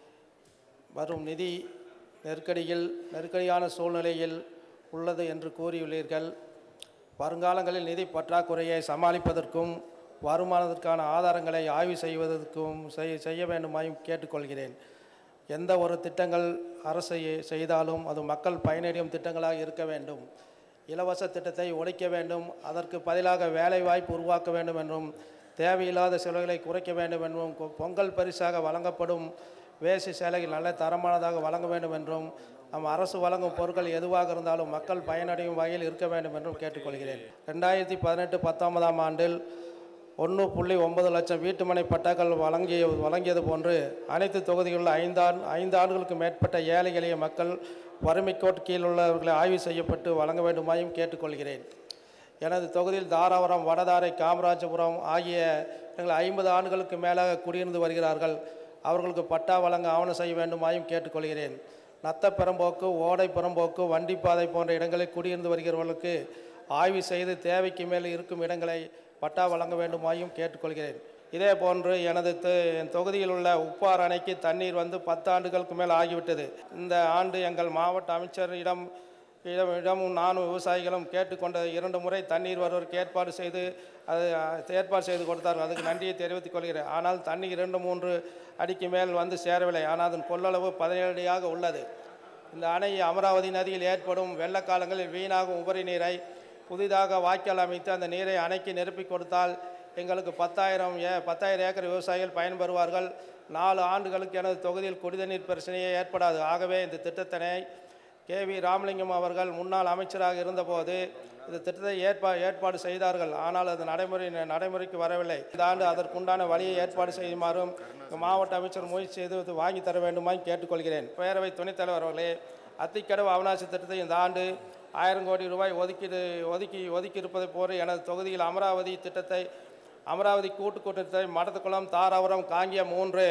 வரும் நிதி நெருக்கடியில் நெருக்கடியான சூழ்நிலையில் உள்ளது என்று கூறியுள்ளீர்கள் வருங்காலங்களில் நிதி பற்றாக்குறையை சமாளிப்பதற்கும் வருமானத்திற்கான ஆதாரங்களை ஆய்வு செய்வதற்கும் செய் செய்ய வேண்டுமாயும் கேட்டுக்கொள்கிறேன் எந்த ஒரு திட்டங்கள் அரசு செய்தாலும் அது மக்கள் பயனடையும் திட்டங்களாக இருக்க வேண்டும் இலவச திட்டத்தை ஒழிக்க வேண்டும் அதற்கு பதிலாக வேலைவாய்ப்பு உருவாக்க வேண்டும் என்றும் தேவையில்லாத செலவுகளை குறைக்க வேண்டும் என்றும் கொ- பொங்கல் பரிசாக வழங்கப்படும் வேசி சேலைகள் நல்ல தரமானதாக வழங்க வேண்டும் என்றும் நம் அரசு வழங்கும் பொருட்கள் எதுவாக இருந்தாலும் மக்கள் பயனடையும் வகையில் இருக்க வேண்டும் என்றும் கேட்டுக்கொள்கிறேன் ரெண்டாயிரத்தி பதினெட்டு பத்தொன்பதாம் ஆண்டில் ஒன்று புள்ளி ஒன்பது லட்சம் வீட்டுமனை பட்டாக்கள் வழங்கிய வழங்கியது போன்று அனைத்து தொகுதிகளில் ஐந்தாண்டு ஐந்து ஆண்டுகளுக்கு மேற்பட்ட ஏழை எளிய மக்கள் வறுமைக்கோட்டு கீழ் உள்ளவர்களை ஆய்வு செய்யப்பட்டு வழங்க வேண்டுமாயும் கேட்டுக்கொள்கிறேன் எனது தொகுதியில் தாராபுரம் வடதாரை காமராஜபுரம் ஆகிய இடங்கள் ஐம்பது ஆண்டுகளுக்கு மேலாக குடியிருந்து வருகிறார்கள் அவர்களுக்கு பட்டா வழங்க ஆவணம் செய்ய வேண்டுமாயும் கேட்டுக்கொள்கிறேன் நத்த பெரம்போக்கு ஓடை பெரம்போக்கு வண்டிப்பாதை போன்ற இடங்களில் குடியிருந்து வருகிறவர்களுக்கு ஆய்வு செய்து தேவைக்கு மேல் இருக்கும் இடங்களை பட்டா வழங்க வேண்டுமாயும் கேட்டுக்கொள்கிறேன் இதே போன்று எனது தொ- என் தொகுதியில் உள்ள உப்பார் அணைக்கு தண்ணீர் வந்து பத்து ஆண்டுகளுக்கு மேல் ஆகிவிட்டது இந்த ஆண்டு எங்கள் மாவட்ட அமைச்சரிடம் இடம் இடமும் நானும் விவசாயிகளும் கேட்டுக்கொண்ட இரண்டு முறை தண்ணீர் வருவதற்கு ஏற்பாடு செய்து அது அஹ், ஏற்பாடு செய்து கொடுத்தார்கள் அதுக்கு நன்றியை தெரிவித்துக் கொள்கிறேன் ஆனால் தண்ணீர் இரண்டு மூன்று அடிக்கு மேல் வந்து சேரவில்லை ஆனால் அதன் கொள்ளளவு பதினேழு அடியாக உள்ளது இந்த அணை அமராவதி நதியில் ஏற்படும் வெள்ளக்காலங்களில் வீணாகும் உபரி நீரை புதிதாக வாய்க்கால் அமைத்து அந்த நீரை அணைக்கு நிரப்பி கொடுத்தால் எங்களுக்கு பத்தாயிரம் ஏ பத்தாயிரம் ஏக்கர் விவசாயிகள் பயன்பெறுவார்கள் நாலு ஆண்டுகளுக்கு எனது தொகுதியில் குடிநீர் பிரச்சனையே ஏற்படாது ஆகவே இந்த திட்டத்தினை கே வி ராமலிங்கம் அவர்கள் முன்னாள் அமைச்சராக இருந்தபோது இந்த திட்டத்தை ஏற்பா ஏற்பாடு செய்தார்கள் ஆனால் அது நடைமுறை நடைமுறைக்கு வரவில்லை இந்த ஆண்டு அதற்குண்டான வழியை ஏற்பாடு செய்யுமாறும் மாவட்ட அமைச்சர் முயற்சி செய்து இது வாங்கி தர வேண்டுமாய் கேட்டுக்கொள்கிறேன் பேரவை துணைத் தலைவர் அவர்களே அத்திக்கடவு அவனாசி திட்டத்தை இந்த ஆண்டு ஆயிரம் கோடி ரூபாய் ஒதுக்கீடு ஒதுக்கி ஒதுக்கி இருப்பதை போல எனது தொகுதியில் அமராவதி திட்டத்தை அமராவதி கூட்டு கூட்டத்தை மடத்துக்குளம் தாராபுரம் காங்கியம் மூன்று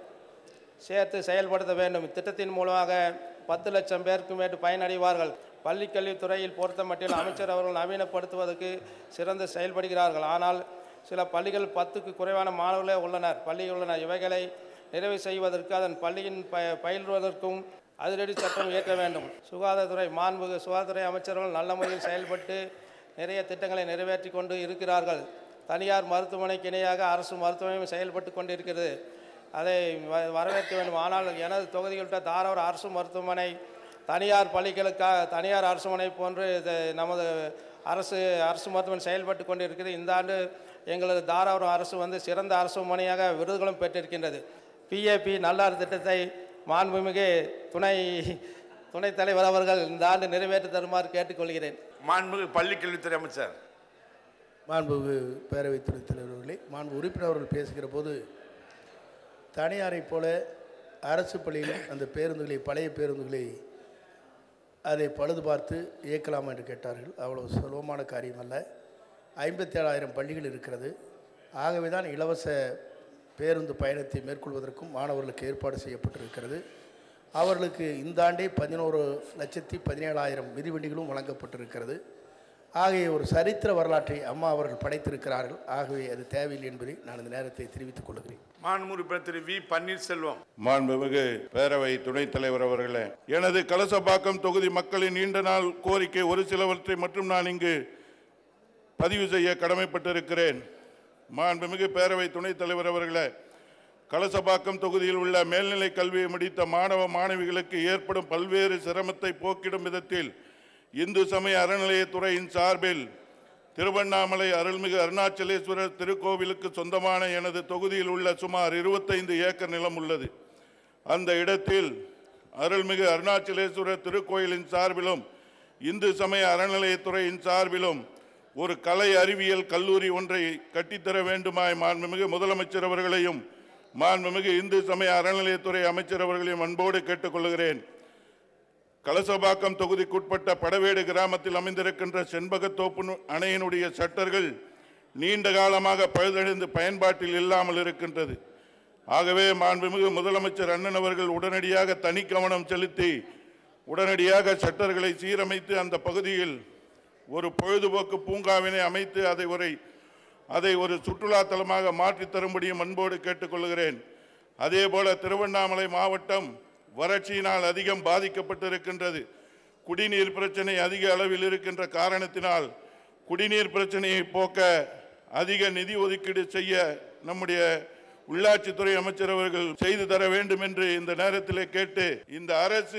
சேர்த்து செயல்படுத்த வேண்டும் இத்திட்டத்தின் மூலமாக பத்து லட்சம் பேருக்கு மேட்டு பயனடைவார்கள் பள்ளிக் கல்வித்துறையில் பொறுத்த மட்டில் அமைச்சர் அவர்கள் நவீனப்படுத்துவதற்கு சிறந்து செயல்படுகிறார்கள் ஆனால் சில பள்ளிகள் பத்துக்கு குறைவான மாணவர்களே உள்ளனர் பள்ளிகள் உள்ளனர் இவைகளை நிறைவு செய்வதற்கு அதன் பள்ளியின் ப பயில்வதற்கும் அதிரடி சட்டம் இயற்ற வேண்டும் சுகாதாரத்துறை மாண்புகு சுகாதாரத்துறை அமைச்சர்கள் நல்ல முறையில் செயல்பட்டு நிறைய திட்டங்களை நிறைவேற்றி கொண்டு இருக்கிறார்கள் தனியார் மருத்துவமனைக்கு இணையாக அரசு மருத்துவமனையும் செயல்பட்டு கொண்டிருக்கிறது அதை வ- வரவேற்க வேண்டும் ஆனால் எனது தொகுதிகளிட்ட தாராவர அரசு மருத்துவமனை தனியார் பள்ளிகளுக்காக தனியார் அரசுமனை போன்று இது நமது அரசு அரசு மருத்துவமனை செயல்பட்டு கொண்டிருக்கிறது இந்த ஆண்டு எங்களது தாராபுரம் அரசு வந்து சிறந்த அரசுமனையாக விருதுகளும் பெற்றிருக்கின்றது பிஏபி நல்லார் திட்டத்தை மாண்புமிகு துணை துணைத் தலைவர் அவர்கள் இந்த ஆண்டு நிறைவேற்றி தருமாறு கேட்டுக்கொள்கிறேன் மாண்புமிகு பள்ளி கல்வித்துறை அமைச்சர் மாண்புமிகு பேரவைத் துணைத் தலைவர்களே மாண்பு உறுப்பினர் அவர்கள் பேசுகிற போது தனியாரைப் போல அரசு பள்ளியில் அந்த பேருந்துகளை பழைய பேருந்துகளை அதை பழுது பார்த்து இயக்கலாம் என்று கேட்டார்கள் அவ்வளவு சுலபமான காரியம் அல்ல ஐம்பத்தேழாயிரம் பள்ளிகள் இருக்கிறது ஆகவே தான் இலவச பேருந்து பயணத்தை மேற்கொள்வதற்கும் மாணவர்களுக்கு ஏற்பாடு செய்யப்பட்டிருக்கிறது அவர்களுக்கு இந்த ஆண்டே பதினோரு லட்சத்தி பதினேழாயிரம் மிதிவண்டிகளும் வழங்கப்பட்டிருக்கிறது ஆகிய ஒரு சரித்திர வரலாற்றை அம்மா அவர்கள் படைத்திருக்கிறார்கள் ஆகவே அது தேவையில்லை என்பதை நான் இந்த நேரத்தை தெரிவித்துக் கொள்கிறேன் மாண்பு உறுப்பினர் திரு வி பன்னீர்செல்வம் மாண்புமிகு பேரவை துணைத் தலைவர் அவர்களே எனது கலசப்பாக்கம் தொகுதி மக்களின் நீண்ட நாள் கோரிக்கை ஒரு சிலவற்றை மட்டும் நான் இங்கு பதிவு செய்ய கடமைப்பட்டிருக்கிறேன் மாண்புமிகு பேரவை துணைத் தலைவர் அவர்களே கலசப்பாக்கம் தொகுதியில் உள்ள மேல்நிலை கல்வியை முடித்த மாணவ மாணவிகளுக்கு ஏற்படும் பல்வேறு சிரமத்தை போக்கிடும் விதத்தில் இந்து சமய அறநிலையத்துறையின் சார்பில் திருவண்ணாமலை அருள்மிகு அருணாச்சலேஸ்வரர் திருக்கோவிலுக்கு சொந்தமான எனது தொகுதியில் உள்ள சுமார் இருபத்தைந்து ஏக்கர் நிலம் உள்ளது அந்த இடத்தில் அருள்மிகு அருணாச்சலேஸ்வரர் திருக்கோயிலின் சார்பிலும் இந்து சமய அறநிலையத்துறையின் சார்பிலும் ஒரு கலை அறிவியல் கல்லூரி ஒன்றை கட்டித்தர வேண்டுமாய் மாண்புமிகு முதலமைச்சர் அவர்களையும் மாண்புமிகு இந்து சமய அறநிலையத்துறை அமைச்சர் அவர்களையும் அன்போடு கேட்டுக்கொள்கிறேன் கலசபாக்கம் தொகுதிக்குட்பட்ட படவேடு கிராமத்தில் அமைந்திருக்கின்ற செண்பகத்தோப்பு நு- அணையினுடைய சட்டர்கள் நீண்ட காலமாக பழுதடைந்து பயன்பாட்டில் இல்லாமல் இருக்கின்றது ஆகவே மாண்புமிகு முதலமைச்சர் அண்ணன் அவர்கள் உடனடியாக தனி கவனம் செலுத்தி உடனடியாக சட்டர்களை சீரமைத்து அந்த பகுதியில் ஒரு பொழுதுபோக்கு பூங்காவினை அமைத்து அதை ஒரு அதை ஒரு சுற்றுலா தலமாக மாற்றித் தரும்படியும் அன்போடு கேட்டுக்கொள்கிறேன் அதேபோல திருவண்ணாமலை மாவட்டம் வறட்சியினால் அதிகம் பாதிக்கப்பட்டிருக்கின்றது குடிநீர் பிரச்சனை அதிக அளவில் இருக்கின்ற காரணத்தினால் குடிநீர் பிரச்சனையை போக்க அதிக நிதி ஒதுக்கீடு செய்ய நம்முடைய உள்ளாட்சித்துறை அமைச்சர் அவர்கள் செய்து தர வேண்டும் என்று இந்த நேரத்திலே கேட்டு இந்த அரசு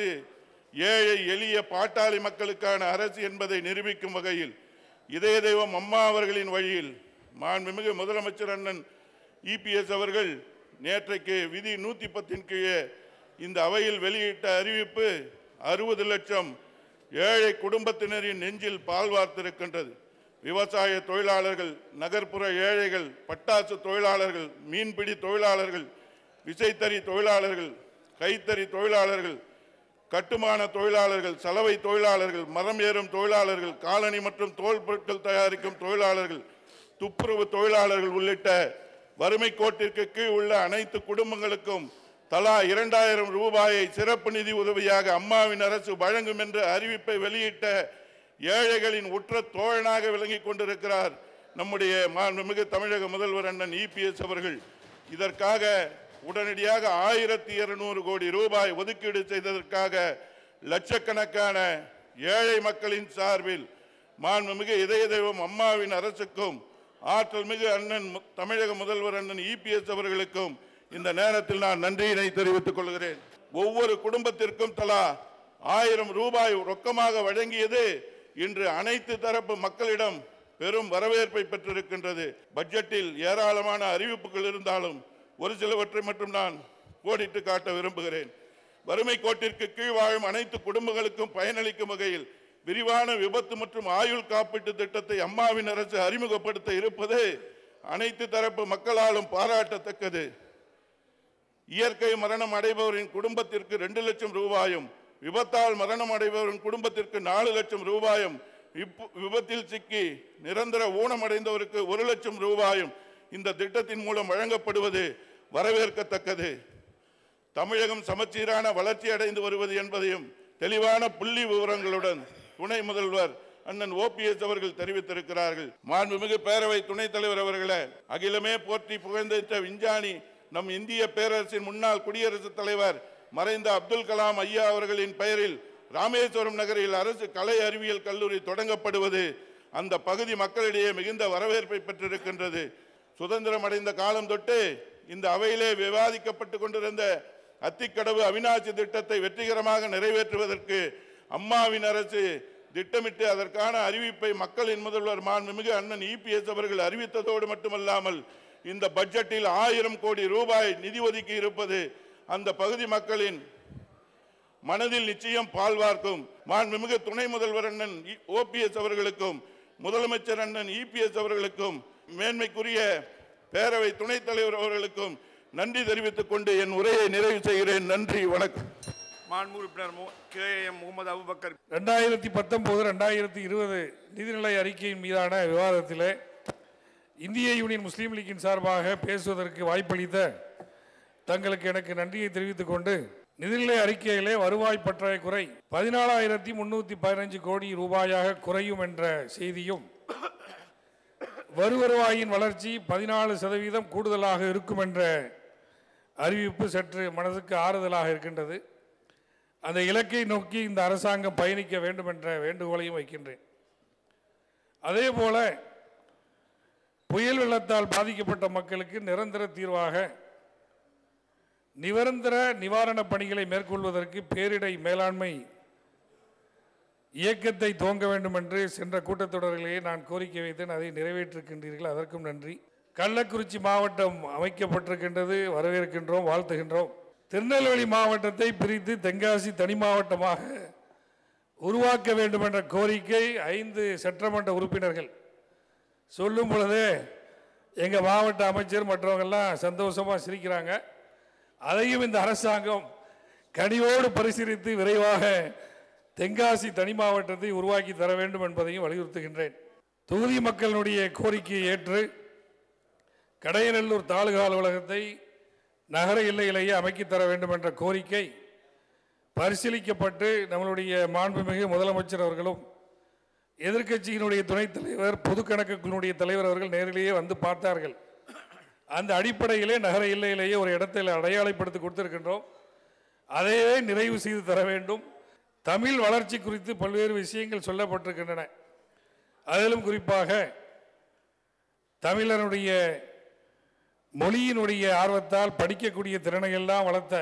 ஏழை எளிய பாட்டாளி மக்களுக்கான அரசு என்பதை நிரூபிக்கும் வகையில் இதய தெய்வம் அம்மா அவர்களின் வழியில் மாண்புமிகு முதலமைச்சர் அண்ணன் இபிஎஸ் அவர்கள் நேற்றைக்கு விதி நூற்றி பத்தின் கீழே இந்த அவையில் வெளியிட்ட அறிவிப்பு அறுபது லட்சம் ஏழை குடும்பத்தினரின் நெஞ்சில் பால் வார்த்திருக்கின்றது விவசாய தொழிலாளர்கள் நகர்ப்புற ஏழைகள் பட்டாசு தொழிலாளர்கள் மீன்பிடி தொழிலாளர்கள் விசைத்தறி தொழிலாளர்கள் கைத்தறி தொழிலாளர்கள் கட்டுமான தொழிலாளர்கள் சலவை தொழிலாளர்கள் மரம் ஏறும் தொழிலாளர்கள் காலணி மற்றும் தோல் பொருட்கள் தயாரிக்கும் தொழிலாளர்கள் துப்புரவு தொழிலாளர்கள் உள்ளிட்ட வறுமை கோட்டிற்கு கீழ் உள்ள அனைத்து குடும்பங்களுக்கும் தலா இரண்டாயிரம் ரூபாயை சிறப்பு நிதி உதவியாக அம்மாவின் அரசு வழங்கும் என்ற அறிவிப்பை வெளியிட்ட ஏழைகளின் உற்ற தோழனாக விளங்கிக் கொண்டிருக்கிறார் நம்முடைய மாண்புமிகு தமிழக முதல்வர் அண்ணன் இபிஎஸ் அவர்கள் இதற்காக உடனடியாக ஆயிரத்தி இருநூறு கோடி ரூபாய் ஒதுக்கீடு செய்ததற்காக லட்சக்கணக்கான ஏழை மக்களின் சார்பில் மாண்புமிகு இதய தெய்வம் அம்மாவின் அரசுக்கும் ஆற்றல் மிகு அண்ணன் மு- தமிழக முதல்வர் அண்ணன் இபிஎஸ் அவர்களுக்கும் இந்த நேரத்தில் நான் நன்றியினை தெரிவித்துக் கொள்கிறேன் ஒவ்வொரு குடும்பத்திற்கும் தலா ஆயிரம் ரூபாய் ரொக்கமாக வழங்கியது இன்று அனைத்து தரப்பு மக்களிடம் பெரும் வரவேற்பை பெற்றிருக்கின்றது பட்ஜெட்டில் ஏராளமான அறிவிப்புகள் இருந்தாலும் ஒரு சிலவற்றை மட்டும் நான் கோடிட்டு காட்ட விரும்புகிறேன் வறுமை கோட்டிற்கு கீழ் வாழும் அனைத்து குடும்பங்களுக்கும் பயனளிக்கும் வகையில் விரிவான விபத்து மற்றும் ஆயுள் காப்பீட்டு திட்டத்தை அம்மாவின் அரசு அறிமுகப்படுத்த இருப்பது அனைத்து தரப்பு மக்களாலும் பாராட்டத்தக்கது இயற்கை மரணம் அடைபவரின் குடும்பத்திற்கு ரெண்டு லட்சம் ரூபாயும் விபத்தால் மரணம் அடைபவரின் குடும்பத்திற்கு நாலு லட்சம் ரூபாயும் இப்பு- விபத்தில் சிக்கி நிரந்தர ஊனமடைந்தவருக்கு ஒரு லட்சம் ரூபாயும் இந்த திட்டத்தின் மூலம் வழங்கப்படுவது வரவேற்கத்தக்கது தமிழகம் சமச்சீரான வளர்ச்சி அடைந்து வருவது என்பதையும் தெளிவான புள்ளி விவரங்களுடன் துணை முதல்வர் அண்ணன் ஓபிஎஸ் அவர்கள் தெரிவித்திருக்கிறார்கள் மாண்புமிகு பேரவை துணைத் தலைவர் அவர்களே அகிலமே போற்றி புகழ்ந்த விஞ்ஞானி நம் இந்திய பேரரசின் முன்னாள் குடியரசுத் தலைவர் மறைந்த அப்துல் கலாம் ஐயா அவர்களின் பெயரில் ராமேஸ்வரம் நகரில் அரசு கலை அறிவியல் கல்லூரி தொடங்கப்படுவது அந்த பகுதி மக்களிடையே மிகுந்த வரவேற்பை பெற்றிருக்கின்றது சுதந்திரம் அடைந்த காலம் தொட்டு இந்த அவையிலே விவாதிக்கப்பட்டு கொண்டிருந்த அத்திக்கடவு அவிநாசி திட்டத்தை வெற்றிகரமாக நிறைவேற்றுவதற்கு அம்மாவின் அரசு திட்டமிட்டு அதற்கான அறிவிப்பை மக்களின் முதல்வர் மாண்புமிகு அண்ணன் இபிஎஸ் அவர்கள் அறிவித்ததோடு மட்டுமல்லாமல் இந்த பட்ஜெட்டில் ஆயிரம் கோடி ரூபாய் நிதி ஒதுக்கி இருப்பது அந்த பகுதி மக்களின் மனதில் நிச்சயம் பால் வார்க்கும் மாண்புமிகு துணை முதல்வர் அண்ணன் ஓபிஎஸ் அவர்களுக்கும் முதலமைச்சர் அண்ணன் இபிஎஸ் அவர்களுக்கும் மேன்மைக்குரிய பேரவை துணைத் தலைவர் அவர்களுக்கும் நன்றி தெரிவித்துக் கொண்டு என் உரையை நிறைவு செய்கிறேன் நன்றி வணக்கம் மாண்பு உறுப்பினர் மு- கே எம் முகமது அபுபக்கர் ரெண்டாயிரத்தி பத்தொம்போது ரெண்டாயிரத்தி இருபது நிதிநிலை அறிக்கையின் மீதான விவாதத்திலே இந்திய யூனியன் முஸ்லீம் லீக்கின் சார்பாக பேசுவதற்கு வாய்ப்பளித்த தங்களுக்கு எனக்கு நன்றியை தெரிவித்துக் கொண்டு நிதிநிலை அறிக்கையிலே வருவாய் பற்றாக்குறை பதினாலாயிரத்தி முன்னூற்றி பதினஞ்சு கோடி ரூபாயாக குறையும் என்ற செய்தியும் வருவருவாயின் வளர்ச்சி பதினாலு சதவீதம் கூடுதலாக இருக்கும் என்ற அறிவிப்பு சற்று மனதுக்கு ஆறுதலாக இருக்கின்றது அந்த இலக்கை நோக்கி இந்த அரசாங்கம் பயணிக்க வேண்டும் என்ற வேண்டுகோளையும் வைக்கின்றேன் அதே போல புயல் வெள்ளத்தால் பாதிக்கப்பட்ட மக்களுக்கு நிரந்தர தீர்வாக நிரந்தர நிவாரணப் பணிகளை மேற்கொள்வதற்கு பேரிடை மேலாண்மை இயக்கத்தை துவங்க வேண்டும் என்று சென்ற கூட்டத்தொடரிலேயே நான் கோரிக்கை வைத்தேன் அதை நிறைவேற்றிருக்கின்றீர்கள் அதற்கும் நன்றி கள்ளக்குறிச்சி மாவட்டம் அமைக்கப்பட்டிருக்கின்றது வரவேற்கின்றோம் வாழ்த்துகின்றோம் திருநெல்வேலி மாவட்டத்தை பிரித்து தென்காசி தனி மாவட்டமாக உருவாக்க வேண்டும் என்ற கோரிக்கை ஐந்து சட்டமன்ற உறுப்பினர்கள் சொல்லும் பொழுதே எங்கள் மாவட்ட அமைச்சர் மற்றவங்கெல்லாம் சந்தோஷமாக சிரிக்கிறாங்க அதையும் இந்த அரசாங்கம் கனிவோடு பரிசீலித்து விரைவாக தென்காசி தனி மாவட்டத்தை உருவாக்கி தர வேண்டும் என்பதையும் வலியுறுத்துகின்றேன் தொகுதி மக்களுடைய கோரிக்கையை ஏற்று கடையநல்லூர் தாலுகா அலுவலகத்தை நகர எல்லையிலேயே அமைக்கித் தர வேண்டும் என்ற கோரிக்கை பரிசீலிக்கப்பட்டு நம்மளுடைய மாண்புமிகு முதலமைச்சர் அவர்களும் எதிர்க்கட்சியினுடைய துணைத் தலைவர் பொது கணக்குகளுடைய தலைவர் அவர்கள் நேரிலேயே வந்து பார்த்தார்கள் அந்த அடிப்படையிலே நகர எல்லையிலேயே ஒரு இடத்தில் அடையாளப்படுத்தி கொடுத்திருக்கின்றோம் அதையே நிறைவு செய்து தர வேண்டும் தமிழ் வளர்ச்சி குறித்து பல்வேறு விஷயங்கள் சொல்லப்பட்டிருக்கின்றன அதிலும் குறிப்பாக தமிழனுடைய மொழியினுடைய ஆர்வத்தால் படிக்கக்கூடிய திறனை எல்லாம் வளர்த்த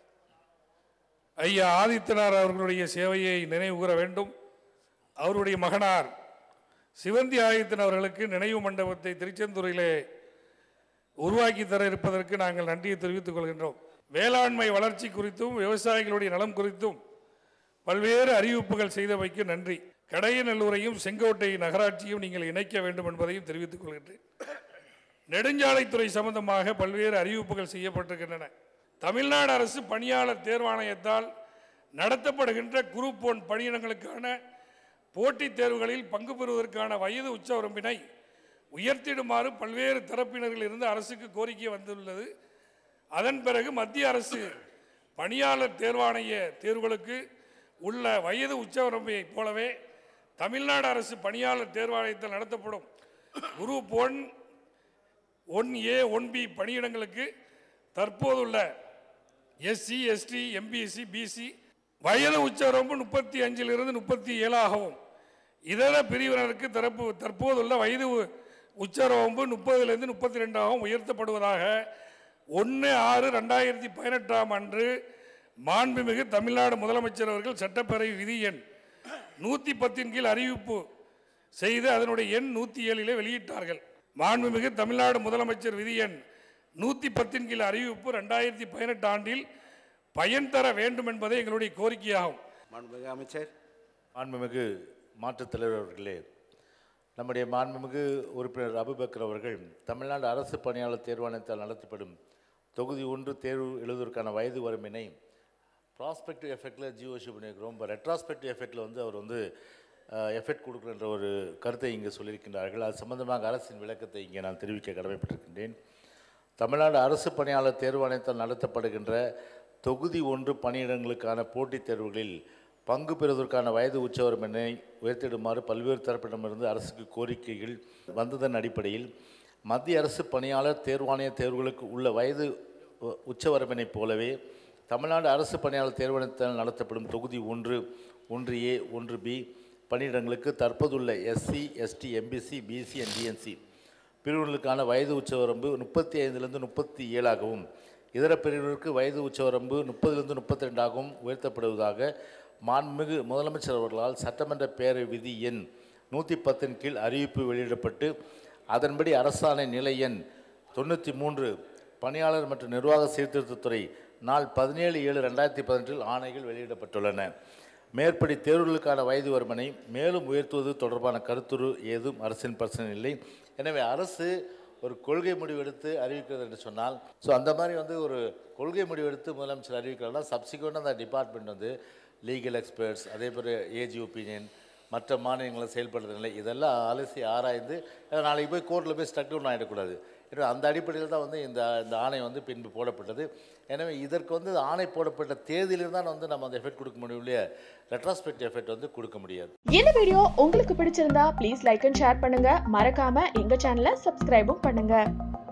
ஐயா ஆதித்தனார் அவர்களுடைய சேவையை நினைவு கூற வேண்டும் அவருடைய மகனார் சிவந்தி ஆதித்தன் அவர்களுக்கு நினைவு மண்டபத்தை திருச்செந்தூரிலே உருவாக்கி தர இருப்பதற்கு நாங்கள் நன்றியை தெரிவித்துக் கொள்கின்றோம் வேளாண்மை வளர்ச்சி குறித்தும் விவசாயிகளுடைய நலம் குறித்தும் பல்வேறு அறிவிப்புகள் செய்தவைக்கு நன்றி கடையநல்லூரையும் செங்கோட்டை நகராட்சியும் நீங்கள் இணைக்க வேண்டும் என்பதையும் தெரிவித்துக் கொள்கின்றேன் நெடுஞ்சாலைத்துறை சம்பந்தமாக பல்வேறு அறிவிப்புகள் செய்யப்பட்டிருக்கின்றன தமிழ்நாடு அரசு பணியாளர் தேர்வாணையத்தால் நடத்தப்படுகின்ற குரூப் ஒன் பணியிடங்களுக்கான போட்டித் தேர்வுகளில் பங்கு பெறுவதற்கான வயது உச்சவரம்பினை உயர்த்திடுமாறு பல்வேறு தரப்பினர்கள் இருந்து அரசுக்கு கோரிக்கை வந்துள்ளது அதன் பிறகு மத்திய அரசு பணியாளர் தேர்வாணைய தேர்வுகளுக்கு உள்ள வயது உச்சவரம்பை போலவே தமிழ்நாடு அரசு பணியாளர் தேர்வாணையத்தில் நடத்தப்படும் group one one A one B பணியிடங்களுக்கு தற்போதுள்ள எஸ்சி எஸ்டி எம்பிசி பிசி வயது உச்சவரம்பு முப்பத்தி அஞ்சிலிருந்து முப்பத்தி ஏழாகவும் இதர பிரிவினருக்கு தரப்பு தற்போதுள்ள வயது உ- உச்சவரம்பு முப்பதுலேருந்து முப்பத்தி ரெண்டாகவும் உயர்த்தப்படுவதாக ஒன்று ஆறு ரெண்டாயிரத்தி பதினெட்டாம் அன்று மாண்புமிகு தமிழ்நாடு முதலமைச்சர் அவர்கள் சட்டப்பேரவை விதி எண் நூற்றி பத்தின் கீழ் அறிவிப்பு செய்து அதனுடைய எண் நூற்றி ஏழிலே வெளியிட்டார்கள் மாண்புமிகு தமிழ்நாடு முதலமைச்சர் விதி எண் நூற்றி பத்தின் கீழ் அறிவிப்பு ரெண்டாயிரத்தி பதினெட்டு ஆண்டில் பயன் தர வேண்டும் என்பதே எங்களுடைய கோரிக்கையாகும் மாண்புமிகு அமைச்சர் மாண்புமிகு மாற்றுத் தலைவர் அவர்களே நம்முடைய மாண்புமிகு உறுப்பினர் அபுபக்கர் அவர்கள் தமிழ்நாடு அரசு பணியாளர் தேர்வாணையத்தால் நடத்தப்படும் தொகுதி ஒன்று தேர்வு எழுதுவதற்கான வயது வரம்பினை ப்ராஸ்பெக்டிவ் எஃபெக்டில் ஜிஓசி பண்ணியிருக்கிறோம் இப்போ ரெட்ராஸ்பெக்டிவ் எஃபெக்டில் வந்து அவர் வந்து எஃபெக்ட் கொடுக்குற ஒரு கருத்தை இங்கே சொல்லியிருக்கின்றார்கள் அது சம்பந்தமாக அரசின் விளக்கத்தை இங்கே நான் தெரிவிக்க கடமைப்பட்டிருக்கின்றேன் தமிழ்நாடு அரசு பணியாளர் தேர்வாணையத்தால் நடத்தப்படுகின்ற தொகுதி ஒன்று பணியிடங்களுக்கான போட்டித் தேர்வுகளில் பங்கு பெறுவதற்கான வயது உச்சவரம்பினை உயர்த்திடுமாறு பல்வேறு தரப்பிடமிருந்து அரசுக்கு கோரிக்கைகள் வந்ததன் அடிப்படையில் மத்திய அரசு பணியாளர் தேர்வாணைய தேர்வுகளுக்கு உள்ள வயது உ- உச்சவரம்பினைப் போலவே தமிழ்நாடு அரசு பணியாளர் தேர்வாணையத்தால் நடத்தப்படும் தொகுதி ஒன்று ஒன்று ஏ ஒன்று பி பணியிடங்களுக்கு தற்போதுள்ள SC ST MBC BC and DNC பிரிவினருக்கான வயது உச்சவரம்பு முப்பத்தி ஐந்திலிருந்து முப்பத்தி ஏழாகவும் இதர பிரிவினருக்கு வயது உச்சவரம்பு முப்பதிலிருந்து முப்பத்தி ரெண்டாகவும் உயர்த்தப்படுவதாக மாண்புமிகு முதலமைச்சர் அவர்களால் சட்டமன்ற பேரவை விதி எண் நூற்றி பத்தின் கீழ் அறிவிப்பு வெளியிடப்பட்டு அதன்படி அரசாணை நிலை எண் தொண்ணூற்றி மூன்று பணியாளர் மற்றும் நிர்வாக சீர்திருத்தத்துறை நாள் பதினேழு ஏழு ரெண்டாயிரத்தி பதினெட்டில் ஆணைகள் வெளியிடப்பட்டுள்ளன மேற்படி தேர்வுகளுக்கான வயது வரம்பனை மேலும் உயர்த்துவது தொடர்பான கருத்துரு ஏதும் அரசின் பிரச்சனை இல்லை எனவே அரசு ஒரு கொள்கை முடிவெடுத்து அறிவிக்கிறது என்று சொன்னால் ஸோ அந்த மாதிரி வந்து ஒரு கொள்கை முடிவெடுத்து முதலமைச்சர் அறிவிக்கிறதா சப்சிக்வெண்ட்டாக அந்த டிபார்ட்மெண்ட் வந்து லீகல் எக்ஸ்பர்ட்ஸ் அதே போல் ஏஜ் ஒப்பீனியன் மற்ற மாநிலங்களில் செயல்படுற நிலை இதெல்லாம் அலசி ஆராய்ந்து அஹ், நாளைக்கு போய் கோர்ட்டில் போய் ஸ்டக் டவுன் ஆகிடக்கூடாது எனவே அந்த அடிப்படையில் தான் வந்து இந்த இந்த ஆணை வந்து பின்பு போடப்பட்டது எனவே இதற்கு வந்து ஆணை போடப்பட்ட தேதியிலிருந்து தான் வந்து நம்ம அந்த எஃபெக்ட் கொடுக்க முடியும் இல்லையா ரெட்ராஸ்பெக்ட் எஃபெக்ட் வந்து கொடுக்க முடியாது இந்த வீடியோ உங்களுக்கு பிடிச்சிருந்தா ப்ளீஸ் லைக் அண்ட் ஷேர் பண்ணுங்க மறக்காம எங்க சேனலை சப்ஸ்கிரைபும் பண்ணுங்க